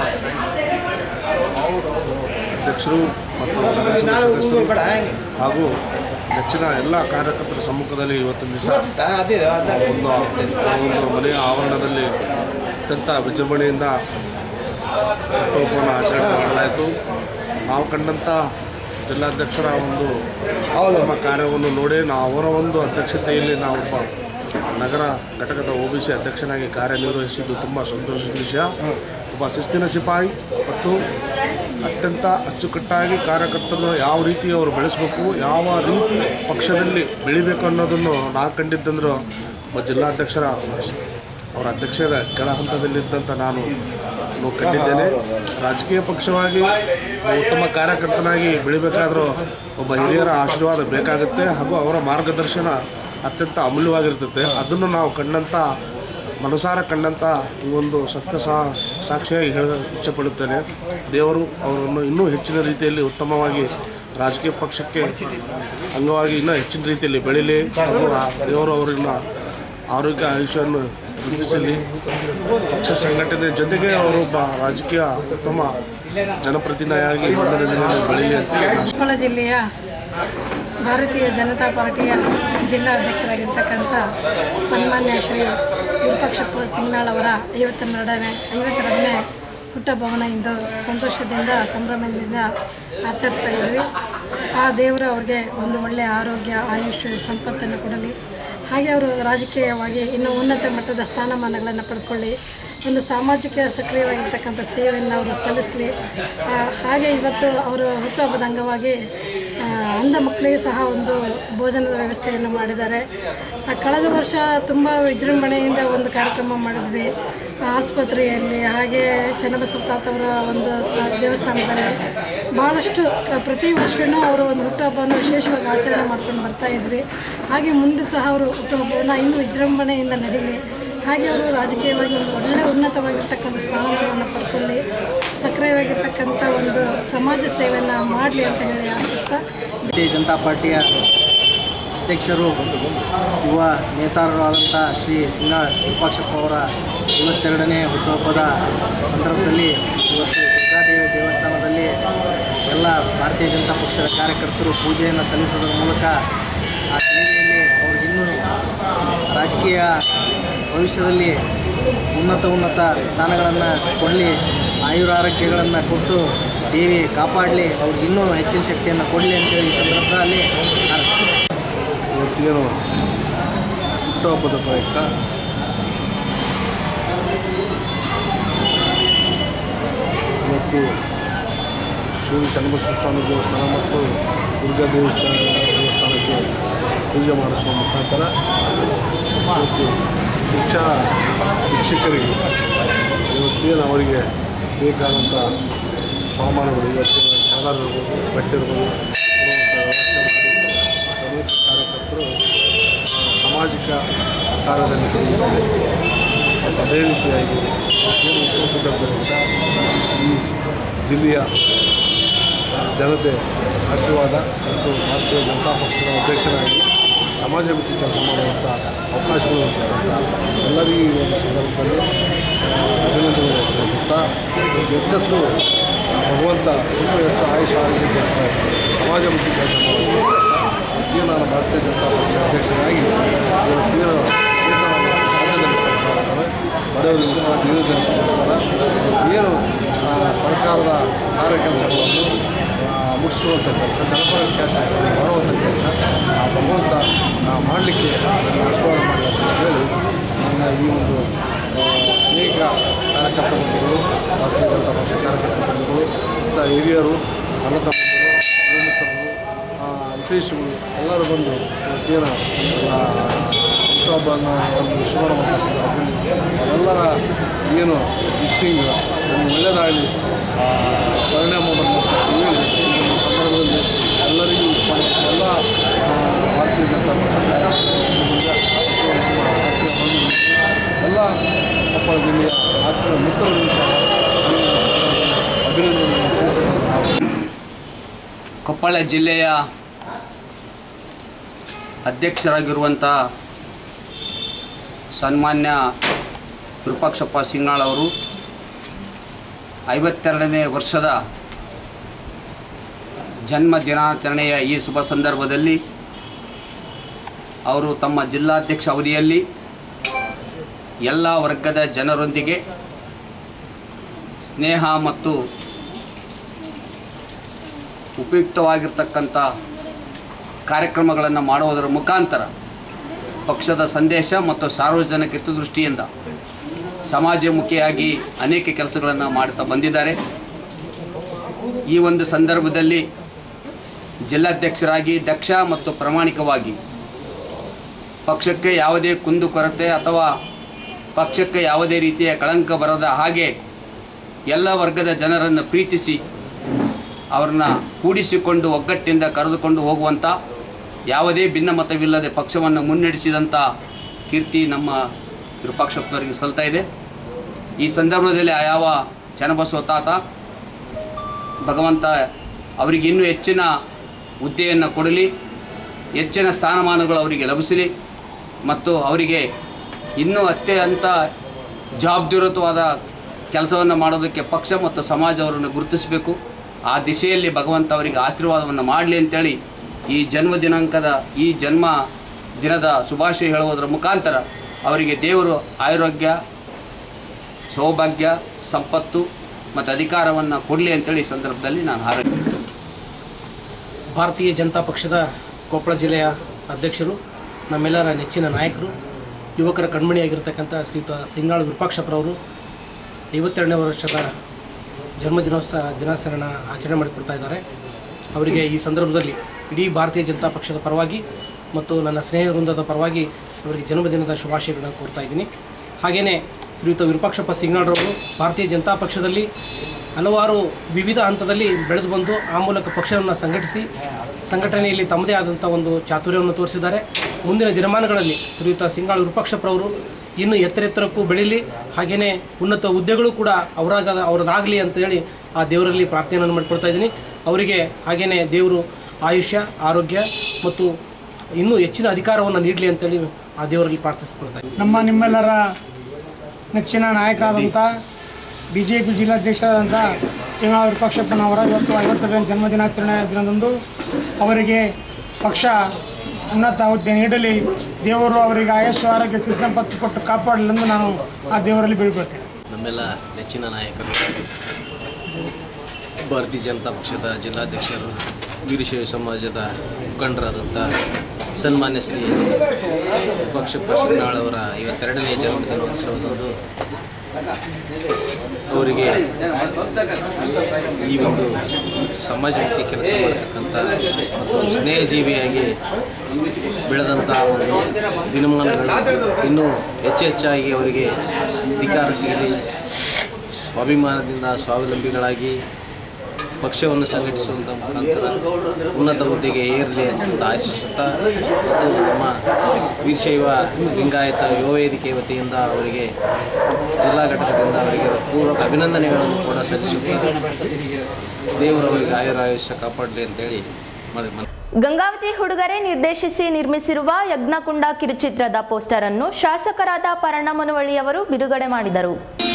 ಅಧ್ಯಕ್ಷರು ಮತ್ತು ನಗರಸಭಾ ಸದಸ್ಯರು ಹಾಗೂ ನೆಚ್ಚಿನ ಎಲ್ಲ ಕಾರ್ಯಕರ್ತರ ಸಮ್ಮುಖದಲ್ಲಿ ಇವತ್ತಿನ ದಿವಸ ಒಂದು ಒಂದು ಮನೆಯ ಆವರಣದಲ್ಲಿ ಅತ್ಯಂತ ವಿಜೃಂಭಣೆಯಿಂದ ಹುಟ್ಟುಹಬ್ಬವನ್ನು ಆಚರಣೆ ಮಾಡಲಾಯಿತು ನಾವು ಕಂಡಂಥ ಜಿಲ್ಲಾಧ್ಯಕ್ಷರ ಒಂದು ನಮ್ಮ ಕಾರ್ಯವನ್ನು ನೋಡಿ ನಾವು ಅವರ ಒಂದು ಅಧ್ಯಕ್ಷತೆಯಲ್ಲಿ ನಾವು ಒಬ್ಬ ನಗರ ಘಟಕದ ಒ ಬಿ ಸಿ ಅಧ್ಯಕ್ಷನಾಗಿ ಕಾರ್ಯನಿರ್ವಹಿಸಿದ್ದು ತುಂಬ ಸಂತೋಷದ ವಿಷಯ ಒಬ್ಬ ಶಿಸ್ತಿನ ಸಿಪಾಯಿ ಮತ್ತು ಅತ್ಯಂತ ಅಚ್ಚುಕಟ್ಟಾಗಿ ಕಾರ್ಯಕರ್ತರನ್ನು ಯಾವ ರೀತಿ ಅವರು ಬೆಳೆಸಬೇಕು ಯಾವ ರೀತಿ ಪಕ್ಷದಲ್ಲಿ ಬೆಳಿಬೇಕು ಅನ್ನೋದನ್ನು ನಾನು ಕಂಡಿದ್ದಂದ್ರೆ ಒಬ್ಬ ಜಿಲ್ಲಾಧ್ಯಕ್ಷರ ಅವರ ಅಧ್ಯಕ್ಷರ ಕೆಳ ಹಂತದಲ್ಲಿದ್ದಂಥ ನಾನು ನಾನು ಕಂಡಿದ್ದೇನೆ ರಾಜಕೀಯ ಪಕ್ಷವಾಗಿ ಉತ್ತಮ ಕಾರ್ಯಕರ್ತನಾಗಿ ಬೆಳಿಬೇಕಾದ್ರೂ ಒಬ್ಬ ಹಿರಿಯರ ಆಶೀರ್ವಾದ ಬೇಕಾಗುತ್ತೆ ಹಾಗೂ ಅವರ ಮಾರ್ಗದರ್ಶನ ಅತ್ಯಂತ ಅಮೂಲ್ಯವಾಗಿರ್ತದೆ ಅದನ್ನು ನಾವು ಕಂಡಂಥ ಮನಸಾರ ಕಂಡಂಥ ಈ ಒಂದು ಸತ್ಯ ಸಾ ಸಾಕ್ಷಿಯಾಗಿ ಹೇಳ ಇಚ್ಛೆಪಡುತ್ತೇನೆ ದೇವರು ಅವರನ್ನು ಇನ್ನೂ ಹೆಚ್ಚಿನ ರೀತಿಯಲ್ಲಿ ಉತ್ತಮವಾಗಿ ರಾಜಕೀಯ ಪಕ್ಷಕ್ಕೆ ಅಂಗವಾಗಿ ಇನ್ನೂ ಹೆಚ್ಚಿನ ರೀತಿಯಲ್ಲಿ ಬೆಳೀಲಿ ಹಾಗೂ ಆ ದೇವರು ಅವರನ್ನ ಆರೋಗ್ಯ ಆಯುಷ್ಯವನ್ನು ವೃದ್ಧಿಸಲಿ ಪಕ್ಷ ಸಂಘಟನೆ ಜೊತೆಗೆ ಅವರೊಬ್ಬ ರಾಜಕೀಯ ಉತ್ತಮ ಜನಪ್ರತಿನಿಧಿಯಾಗಿ ಮುಂದಿನ ದಿನಗಳಲ್ಲಿ ಬೆಳೀಲಿ ಅಂತ ಕೊಪ್ಪಳ ಜಿಲ್ಲೆಯ ಭಾರತೀಯ ಜನತಾ ಪಾರ್ಟಿಯ ಜಿಲ್ಲಾ ಅಧ್ಯಕ್ಷರಾಗಿರ್ತಕ್ಕಂಥ ಸನ್ಮಾನ್ಯ ಶ್ರೀ ವಿರೂಪಾಕ್ಷಪ್ಪ ಸಿಂಗ್ನಾಳ್ ಅವರ ಐವತ್ತೆರಡನೇ ಐವತ್ತೆರಡನೇ ಹುಟ್ಟಹಬ್ಬವನ್ನು ಇಂದು ಸಂತೋಷದಿಂದ ಸಂಭ್ರಮದಿಂದ ಆಚರಿಸ್ತಾ ಇದ್ವಿ ಆ ದೇವರು ಅವ್ರಿಗೆ ಒಂದು ಒಳ್ಳೆಯ ಆರೋಗ್ಯ ಆಯುಷ್ ಸಂಪತ್ತನ್ನು ಕೊಡಲಿ ಹಾಗೆ ಅವರು ರಾಜಕೀಯವಾಗಿ ಇನ್ನೂ ಉನ್ನತ ಮಟ್ಟದ ಸ್ಥಾನಮಾನಗಳನ್ನು ಪಡ್ಕೊಳ್ಳಿ ಒಂದು ಸಾಮಾಜಿಕ ಸಕ್ರಿಯವಾಗಿರ್ತಕ್ಕಂಥ ಸೇವೆಯನ್ನು ಅವರು ಸಲ್ಲಿಸಲಿ ಆ, ಹಾಗೆ ಇವತ್ತು ಅವರು ಹುಟ್ಟುಹಬ್ಬದ ಅಂಗವಾಗಿ ಆ, ಅಂಧ ಮಕ್ಕಳಿಗೆ ಸಹ ಒಂದು ಭೋಜನದ ವ್ಯವಸ್ಥೆಯನ್ನು ಮಾಡಿದ್ದಾರೆ ಆ, ಕಳೆದ ವರ್ಷ ತುಂಬ ವಿಜೃಂಭಣೆಯಿಂದ ಒಂದು ಕಾರ್ಯಕ್ರಮ ಮಾಡಿದ್ವಿ ಆಸ್ಪತ್ರೆಯಲ್ಲಿ ಹಾಗೆ ಚನ್ನಬಸವ ತಾತವರ ಒಂದು ಸ ದೇವಸ್ಥಾನದಲ್ಲಿ ಭಾಳಷ್ಟು ಕ- ಪ್ರತಿ ವರ್ಷವೂ ಅವರು ಒಂದು ಹುಟ್ಟುಹಬ್ಬವನ್ನು ವಿಶೇಷವಾಗಿ ಆಚರಣೆ ಮಾಡ್ಕೊಂಡು ಬರ್ತಾ ಇದ್ವಿ ಹಾಗೆ ಮುಂದೆ ಸಹ ಅವರು ಹುಟ್ಟುಹಬ್ಬವನ್ನು ಇನ್ನೂ ವಿಜೃಂಭಣೆಯಿಂದ ನಡೀಲಿ ಹಾಗೆ ಅವರು ರಾಜಕೀಯವಾಗಿ ಒಂದು ಒಳ್ಳೆಯ ಉನ್ನತವಾಗಿರ್ತಕ್ಕಂಥ ಸ್ಥಾನಮಾನವನ್ನು ಪಡ್ಕೊಳ್ಳಿ ಸಕ್ರಿಯವಾಗಿರ್ತಕ್ಕಂಥ ಒಂದು ಸಮಾಜ ಸೇವೆಯನ್ನು ಮಾಡಲಿ ಅಂತ ಹೇಳಿ ಆಶಿಸ್ತಾ ಭಾರತೀಯ ಜನತಾ ಪಾರ್ಟಿಯ ಅಧ್ಯಕ್ಷರು ಯುವ ನೇತಾರರಾದಂಥ ಶ್ರೀ ಸಿಂಗಾಳ್ ವಿರೂಪಾಕ್ಷಪ್ಪ ಅವರ ಐವತ್ತೆರಡನೇ ಹುಟ್ಟುಹಬ್ಬದ ಸಂದರ್ಭದಲ್ಲಿ ಇವತ್ತು ದುರ್ಗಾದೇವಿ ದೇವಸ್ಥಾನದಲ್ಲಿ ಎಲ್ಲ ಭಾರತೀಯ ಜನತಾ ಪಕ್ಷದ ಕಾರ್ಯಕರ್ತರು ಪೂಜೆಯನ್ನು ಸಲ್ಲಿಸುವುದರ ಮೂಲಕ ಆ ಸೇವೆಯಲ್ಲಿ ಅವ್ರಿಗೆ ಇನ್ನೂ ರಾಜಕೀಯ ಭವಿಷ್ಯದಲ್ಲಿ ಉನ್ನತ ಉನ್ನತ ಸ್ಥಾನಗಳನ್ನು ಕೊಡಲಿ ಆಯುರಾರೋಗ್ಯಗಳನ್ನು ಕೊಟ್ಟು ದೇವಿ ಕಾಪಾಡಲಿ ಅವ್ರಿಗೆ ಇನ್ನೂ ಹೆಚ್ಚಿನ ಶಕ್ತಿಯನ್ನು ಕೊಡಲಿ ಅಂತೇಳಿ ಈ ಸಂದರ್ಭದಲ್ಲಿ ಹಾರೈಸ್ತೀನಿ ಇವತ್ತೇನು ಹುಟ್ಟುಹಬ್ಬದ ಪ್ರಯುಕ್ತ ಇವತ್ತು ಶ್ರೀ ಚನ್ನಬಸವ ಸ್ವಾಮಿ ದೇವಸ್ಥಾನ ಮತ್ತು ದುರ್ಗಾ ದೇವಸ್ಥಾನ ದೇವಸ್ಥಾನಕ್ಕೆ ಪೂಜೆ ಮಾಡಿಸುವ ಮುಖಾಂತರ ಇವತ್ತು ಶಿಕ್ಷಾ ಶಿಕ್ಷಕರಿಗೆ ಇವತ್ತೇನು ಅವರಿಗೆ ಬೇಕಾದಂಥ ಸಾಮಾನುಗಳು ಇವತ್ತಿನ ಶಾಲಾ ಇರ್ಬೋದು ಬಟ್ಟೆ ಇರ್ಬೋದು ಕೊಡುವಂಥ ವ್ಯವಸ್ಥೆ ಮಾಡಿ ಅನೇಕ ಕಾರ್ಯಕರ್ತರು ಆ, ಸಾಮಾಜಿಕ ಕಾರ್ಯದಲ್ಲಿ ತೊಡಗಿದ್ದಾರೆ ಅದೇ ರೀತಿಯಾಗಿ ಏನು ಹುಟ್ಟುಹಬ್ಬದ್ದರಿಂದ ಈ ಜಿಲ್ಲೆಯ ಜನತೆ ಆಶೀರ್ವಾದ ಮತ್ತು ಭಾರತೀಯ ಜನತಾ ಪಕ್ಷದ ಅಧ್ಯಕ್ಷರಾಗಿ ಸಮಾಜಮುಖಿ ಕೆಲಸ ಮಾಡುವಂಥ ಅವಕಾಶಗಳು ಇರ್ತಕ್ಕಂಥ ಎಲ್ಲರಿಗೂ ಈ ಒಂದು ಸಂದರ್ಭದಲ್ಲಿ ಆ, ಅಭಿನಂದನೆ ವ್ಯಕ್ತಪಡಿಸುತ್ತಾ ಹೆಚ್ಚೆಚ್ಚು ಭಗವಂತ ಇನ್ನೂ ಹೆಚ್ಚು ಆಯುಷ ಆರೋಗ್ಯ ಸಮಾಜಮುಖಿ ಕೆಲಸ ಮಾಡುವಂಥ ಇವತ್ತಿಗೆ ನಾನು ಭಾರತೀಯ ಜನತಾ ಪಕ್ಷದ ಅಧ್ಯಕ್ಷರಾಗಿ ಇವತ್ತೇನು ಬಡವರಿಗೋಸ್ಕರ ಜೀವನದಗೋಸ್ಕರ ಏನು ಆ, ಸರ್ಕಾರದ ಕಾರ್ಯ ಕೆಲಸಗಳನ್ನು ಆ, ಮುಗಿಸುವಂಥ ಕೆಲಸ ಜನಪರ ಕೆಲಸ ಮಾಡುವಂಥ ಕೆಲಸ ಆ ಭಗವಂತ ಮಾಡಲಿಕ್ಕೆ ಆಶೀರ್ವಾದ ಮಾಡಲಿ ಅಂತ ಹೇಳಿ ನನ್ನ ಈ ಒಂದು ಆ, ಅನೇಕ ಕಾರ್ಯಕರ್ತ ಬಂಧುಗಳು ಭಾರತೀಯ ಜನತಾ ಪಕ್ಷ ಕಾರ್ಯಕರ್ತ ಬಂಧುಗಳು ಇಂಥ ಹಿರಿಯರು ಅನಂತ ಬಂಧುಗಳು ಯುವಮಿತ್ರರು ವಿಶೇಷಗಳು ಎಲ್ಲರೂ ಬಂದು ಇವತ್ತೇನು ಹುಟ್ಟುಹಬ್ಬವನ್ನು ಒಂದು ವಿಶ್ವಣ ಮಾಡುವ ಸಂದರ್ಭದಲ್ಲಿ ಎಲ್ಲರ ಏನು ವಿಶಿಂಗ್ ಒಂದು ಒಳ್ಳೆಯದಾಗಲಿ ಪರಿಣಾಮ ಬರ್ತಕ್ಕಂಥ ಹೇಳಿ ಈ ಒಂದು ಸಂದರ್ಭದಲ್ಲಿ ಎಲ್ಲರಿಗೂ ಪ- ಎಲ್ಲ ಆ, ಭಾರತೀಯ ಜನತಾ ಪಕ್ಷದ ಎಲ್ಲ ಕೊಪ್ಪಳ ಜಿಲ್ಲೆಯ ಆತ್ಮೀಯ ಮಿತ್ರರು ಸಹ ಈ ಸಂದರ್ಭದಲ್ಲಿ ಅಭಿನಂದನೆ ಸಲ್ಲಿಸುತ್ತೇನೆ. ಕೊಪ್ಪಳ ಜಿಲ್ಲೆಯ ಅಧ್ಯಕ್ಷರಾಗಿರುವಂಥ ಸನ್ಮಾನ್ಯ ವಿರೂಪಾಕ್ಷಪ್ಪ ಸಿಂಗಾಳ್ ಅವರು ಐವತ್ತೆರಡನೇ ವರ್ಷದ ಜನ್ಮ ದಿನಾಚರಣೆಯ ಈ ಶುಭ ಸಂದರ್ಭದಲ್ಲಿ ಅವರು ತಮ್ಮ ಜಿಲ್ಲಾಧ್ಯಕ್ಷ ಅವಧಿಯಲ್ಲಿ ಎಲ್ಲ ವರ್ಗದ ಜನರೊಂದಿಗೆ ಸ್ನೇಹ ಮತ್ತು ಉಪಯುಕ್ತವಾಗಿರ್ತಕ್ಕಂಥ ಕಾರ್ಯಕ್ರಮಗಳನ್ನು ಮಾಡುವುದರ ಮುಖಾಂತರ ಪಕ್ಷದ ಸಂದೇಶ ಮತ್ತು ಸಾರ್ವಜನಿಕ ಹಿತದೃಷ್ಟಿಯಿಂದ ಸಮಾಜಮುಖಿಯಾಗಿ ಅನೇಕ ಕೆಲಸಗಳನ್ನು ಮಾಡುತ್ತಾ ಬಂದಿದ್ದಾರೆ ಈ ಒಂದು ಸಂದರ್ಭದಲ್ಲಿ ಜಿಲ್ಲಾಧ್ಯಕ್ಷರಾಗಿ ದಕ್ಷ ಮತ್ತು ಪ್ರಾಮಾಣಿಕವಾಗಿ ಪಕ್ಷಕ್ಕೆ ಯಾವುದೇ ಕುಂದುಕೊರತೆ ಅಥವಾ ಪಕ್ಷಕ್ಕೆ ಯಾವುದೇ ರೀತಿಯ ಕಳಂಕ ಬರದ ಹಾಗೆ ಎಲ್ಲ ವರ್ಗದ ಜನರನ್ನು ಪ್ರೀತಿಸಿ ಅವರನ್ನ ಕೂಡಿಸಿಕೊಂಡು ಒಗ್ಗಟ್ಟಿನಿಂದ ಕರೆದುಕೊಂಡು ಹೋಗುವಂಥ ಯಾವುದೇ ಭಿನ್ನಮತವಿಲ್ಲದೆ ಪಕ್ಷವನ್ನು ಮುನ್ನಡೆಸಿದಂಥ ಕೀರ್ತಿ ನಮ್ಮ ವಿರೂಪಾಕ್ಷಪ್ಪನವರಿಗೆ ಸಲ್ತಾ ಇದೆ ಈ ಸಂದರ್ಭದಲ್ಲಿ ಆ ಯಾವ ಚನ್ನಬಸವ ತಾತ ಭಗವಂತ ಅವರಿಗೆ ಇನ್ನೂ ಹೆಚ್ಚಿನ ಹುದ್ದೆಯನ್ನು ಕೊಡಲಿ ಹೆಚ್ಚಿನ ಸ್ಥಾನಮಾನಗಳು ಅವರಿಗೆ ಲಭಿಸಲಿ ಮತ್ತು ಅವರಿಗೆ ಇನ್ನೂ ಅತ್ಯಂತ ಜವಾಬ್ದಾರಿಯುತವಾದ ಕೆಲಸವನ್ನು ಮಾಡೋದಕ್ಕೆ ಪಕ್ಷ ಮತ್ತು ಸಮಾಜ ಅವರನ್ನು ಗುರುತಿಸಬೇಕು ಆ ದಿಶೆಯಲ್ಲಿ ಭಗವಂತ ಅವರಿಗೆ ಆಶೀರ್ವಾದವನ್ನು ಮಾಡಲಿ ಅಂತೇಳಿ ಈ ಜನ್ಮ ದಿನಾಂಕದ ಈ ಜನ್ಮ ದಿನದ ಶುಭಾಶಯ ಹೇಳುವುದರ ಮುಖಾಂತರ ಅವರಿಗೆ ದೇವರು ಆರೋಗ್ಯ ಸೌಭಾಗ್ಯ ಸಂಪತ್ತು ಮತ್ತು ಅಧಿಕಾರವನ್ನು ಕೊಡಲಿ ಅಂತೇಳಿ ಈ ಸಂದರ್ಭದಲ್ಲಿ ನಾನು ಹಾರೈಕೆ ಭಾರತೀಯ ಜನತಾ ಪಕ್ಷದ ಕೊಪ್ಪಳ ಜಿಲ್ಲೆಯ ಅಧ್ಯಕ್ಷರು ನಮ್ಮೆಲ್ಲರ ನೆಚ್ಚಿನ ನಾಯಕರು ಯುವಕರ ಕಣ್ಮಣಿಯಾಗಿರ್ತಕ್ಕಂಥ ಶ್ರೀಯುತ ಸಿಂಗಾಳು ವಿರೂಪಾಕ್ಷಪ್ಪರವರು ಐವತ್ತೆರಡನೇ ವರ್ಷದ ಜನ್ಮದಿನೋತ್ಸವ ದಿನಾಚರಣೆ ಆಚರಣೆ ಮಾಡಿಕೊಡ್ತಾ ಇದ್ದಾರೆ ಅವರಿಗೆ ಈ ಸಂದರ್ಭದಲ್ಲಿ ಇಡೀ ಭಾರತೀಯ ಜನತಾ ಪಕ್ಷದ ಪರವಾಗಿ ಮತ್ತು ನನ್ನ ಸ್ನೇಹ ವೃಂದದ ಪರವಾಗಿ ಅವರಿಗೆ ಜನ್ಮದಿನದ ಶುಭಾಶಯಗಳನ್ನು ಕೋರ್ತಾ ಇದ್ದೀನಿ ಹಾಗೆಯೇ ಶ್ರೀಯುತ ವಿರೂಪಾಕ್ಷಪ್ಪ ಸಿಂಗಾಳ್ರವರು ಭಾರತೀಯ ಜನತಾ ಪಕ್ಷದಲ್ಲಿ ಹಲವಾರು ವಿವಿಧ ಹಂತದಲ್ಲಿ ಬೆಳೆದು ಬಂದು ಆ ಮೂಲಕ ಪಕ್ಷವನ್ನು ಸಂಘಟಿಸಿ ಸಂಘಟನೆಯಲ್ಲಿ ತಮ್ಮದೇ ಆದಂಥ ಒಂದು ಚಾತುರ್ಯವನ್ನು ತೋರಿಸಿದ್ದಾರೆ ಮುಂದಿನ ದಿನಮಾನಗಳಲ್ಲಿ ಶ್ರೀಯುತ ಸಿಂಗಾಳು ವಿರೂಪಾಕ್ಷಪ್ಪರವರು ಇನ್ನು ಎತ್ತರ ಎತ್ತರಕ್ಕೂ ಬೆಳೀಲಿ ಹಾಗೆಯೇ ಉನ್ನತ ಹುದ್ದೆಗಳು ಕೂಡ ಅವರಾಗ ಅವ್ರದ್ದಾಗಲಿ ಅಂತೇಳಿ ಆ ದೇವರಲ್ಲಿ ಪ್ರಾರ್ಥನೆಯನ್ನು ಮಾಡಿಕೊಡ್ತಾ ಇದ್ದೀನಿ ಅವರಿಗೆ ಹಾಗೆಯೇ ದೇವರು ಆಯುಷ್ಯ ಆರೋಗ್ಯ ಮತ್ತು ಇನ್ನೂ ಹೆಚ್ಚಿನ ಅಧಿಕಾರವನ್ನು ನೀಡಲಿ ಅಂತೇಳಿ ಆ ದೇವರಲ್ಲಿ ಪ್ರಾರ್ಥಿಸ್ಕೊಳ್ತಾ ಇದ್ದೀನಿ ನಮ್ಮ ನಿಮ್ಮೆಲ್ಲರ ನೆಚ್ಚಿನ ನಾಯಕರಾದಂಥ ಬಿ ಜೆ ಪಿ ಜಿಲ್ಲಾಧ್ಯಕ್ಷರಾದಂಥ ಶ್ರೀನಿವಾಸ ವಿರೂಪಾಕ್ಷಪ್ಪನವರ ಇವತ್ತು ಐವತ್ತೆರಡನೇ ಜನ್ಮದಿನಾಚರಣೆ ದಿನದಂದು ಅವರಿಗೆ ಪಕ್ಷ ಉನ್ನತ ಹುದ್ದೆ ನೀಡಲಿ ದೇವರು ಅವರಿಗೆ ಆಯಸ್ಸು ಆರೋಗ್ಯ ಸಿರಿ ಸಂಪತ್ತು ಕೊಟ್ಟು ಕಾಪಾಡಲೆಂದು ನಾನು ಆ ದೇವರಲ್ಲಿ ಬೇಡಿಕೊಳ್ತೇನೆ ನಮ್ಮೆಲ್ಲ ನೆಚ್ಚಿನ ನಾಯಕರು ಭಾರತೀಯ ಜನತಾ ಪಕ್ಷದ ಜಿಲ್ಲಾಧ್ಯಕ್ಷರು ವೀರಶೈವ ಸಮಾಜದ ಮುಖಂಡರಾದಂಥ ಸನ್ಮಾನ್ಯ ಶ್ರೀ ವಿಪಕ್ಷಪ್ಪ ಶಿವನಾಳ್ ಅವರ ಐವತ್ತೆರಡನೇ ಜನ್ಮದಿನೋತ್ಸವದಂದು ಅವರಿಗೆ ಈ ಒಂದು ಸಮಾಜಮುಖಿ ಕೆಲಸ ಮಾಡತಕ್ಕಂಥ ಮತ್ತು ಒಂದು ಸ್ನೇಹಜೀವಿಯಾಗಿ ಬೆಳೆದಂಥ ಒಂದು ದಿನಮಾನಗಳು ಇನ್ನೂ ಹೆಚ್ಚೆಚ್ಚಾಗಿ ಅವರಿಗೆ ಅಧಿಕಾರ ಸಿಗಲಿ ಸ್ವಾಭಿಮಾನದಿಂದ ಸ್ವಾವಲಂಬಿಗಳಾಗಿ ಪಕ್ಷವನ್ನು ಸಂಘಟಿಸುವಂಥ ಮುಖಾಂತರ ಉನ್ನತ ಹುದ್ದೆಗೆ ಏರಲಿ ಅಂತ ಆಶಿಸುತ್ತಾ ಮತ್ತು ನಮ್ಮ ವೀರಶೈವ ಲಿಂಗಾಯತ ಯುವ ವೇದಿಕೆ ವತಿಯಿಂದ ಅವರಿಗೆ ಜಿಲ್ಲಾ ಘಟಕದಿಂದ ಅವರಿಗೆ ಪೂರ್ವಕ ಅಭಿನಂದನೆಗಳನ್ನು ಕೂಡ ಸಲ್ಲಿಸುತ್ತಾ ದೇವರು ಅವರಿಗೆ ಆಯುರಾಯುಷ್ಯ ಕಾಪಾಡಲಿ ಅಂತೇಳಿ ಮಾಡಿ ಮನವಿ ಗಂಗಾವತಿ ಹುಡುಗರೆ ನಿರ್ದೇಶಿಸಿ ನಿರ್ಮಿಸಿರುವ ಯಜ್ಞಕುಂಡ ಕಿರುಚಿತ್ರದ ಪೋಸ್ಟರ್ ಅನ್ನು ಶಾಸಕರಾದ ಪರಣ ಮುನವಳ್ಳಿಯವರು ಬಿಡುಗಡೆ ಮಾಡಿದರು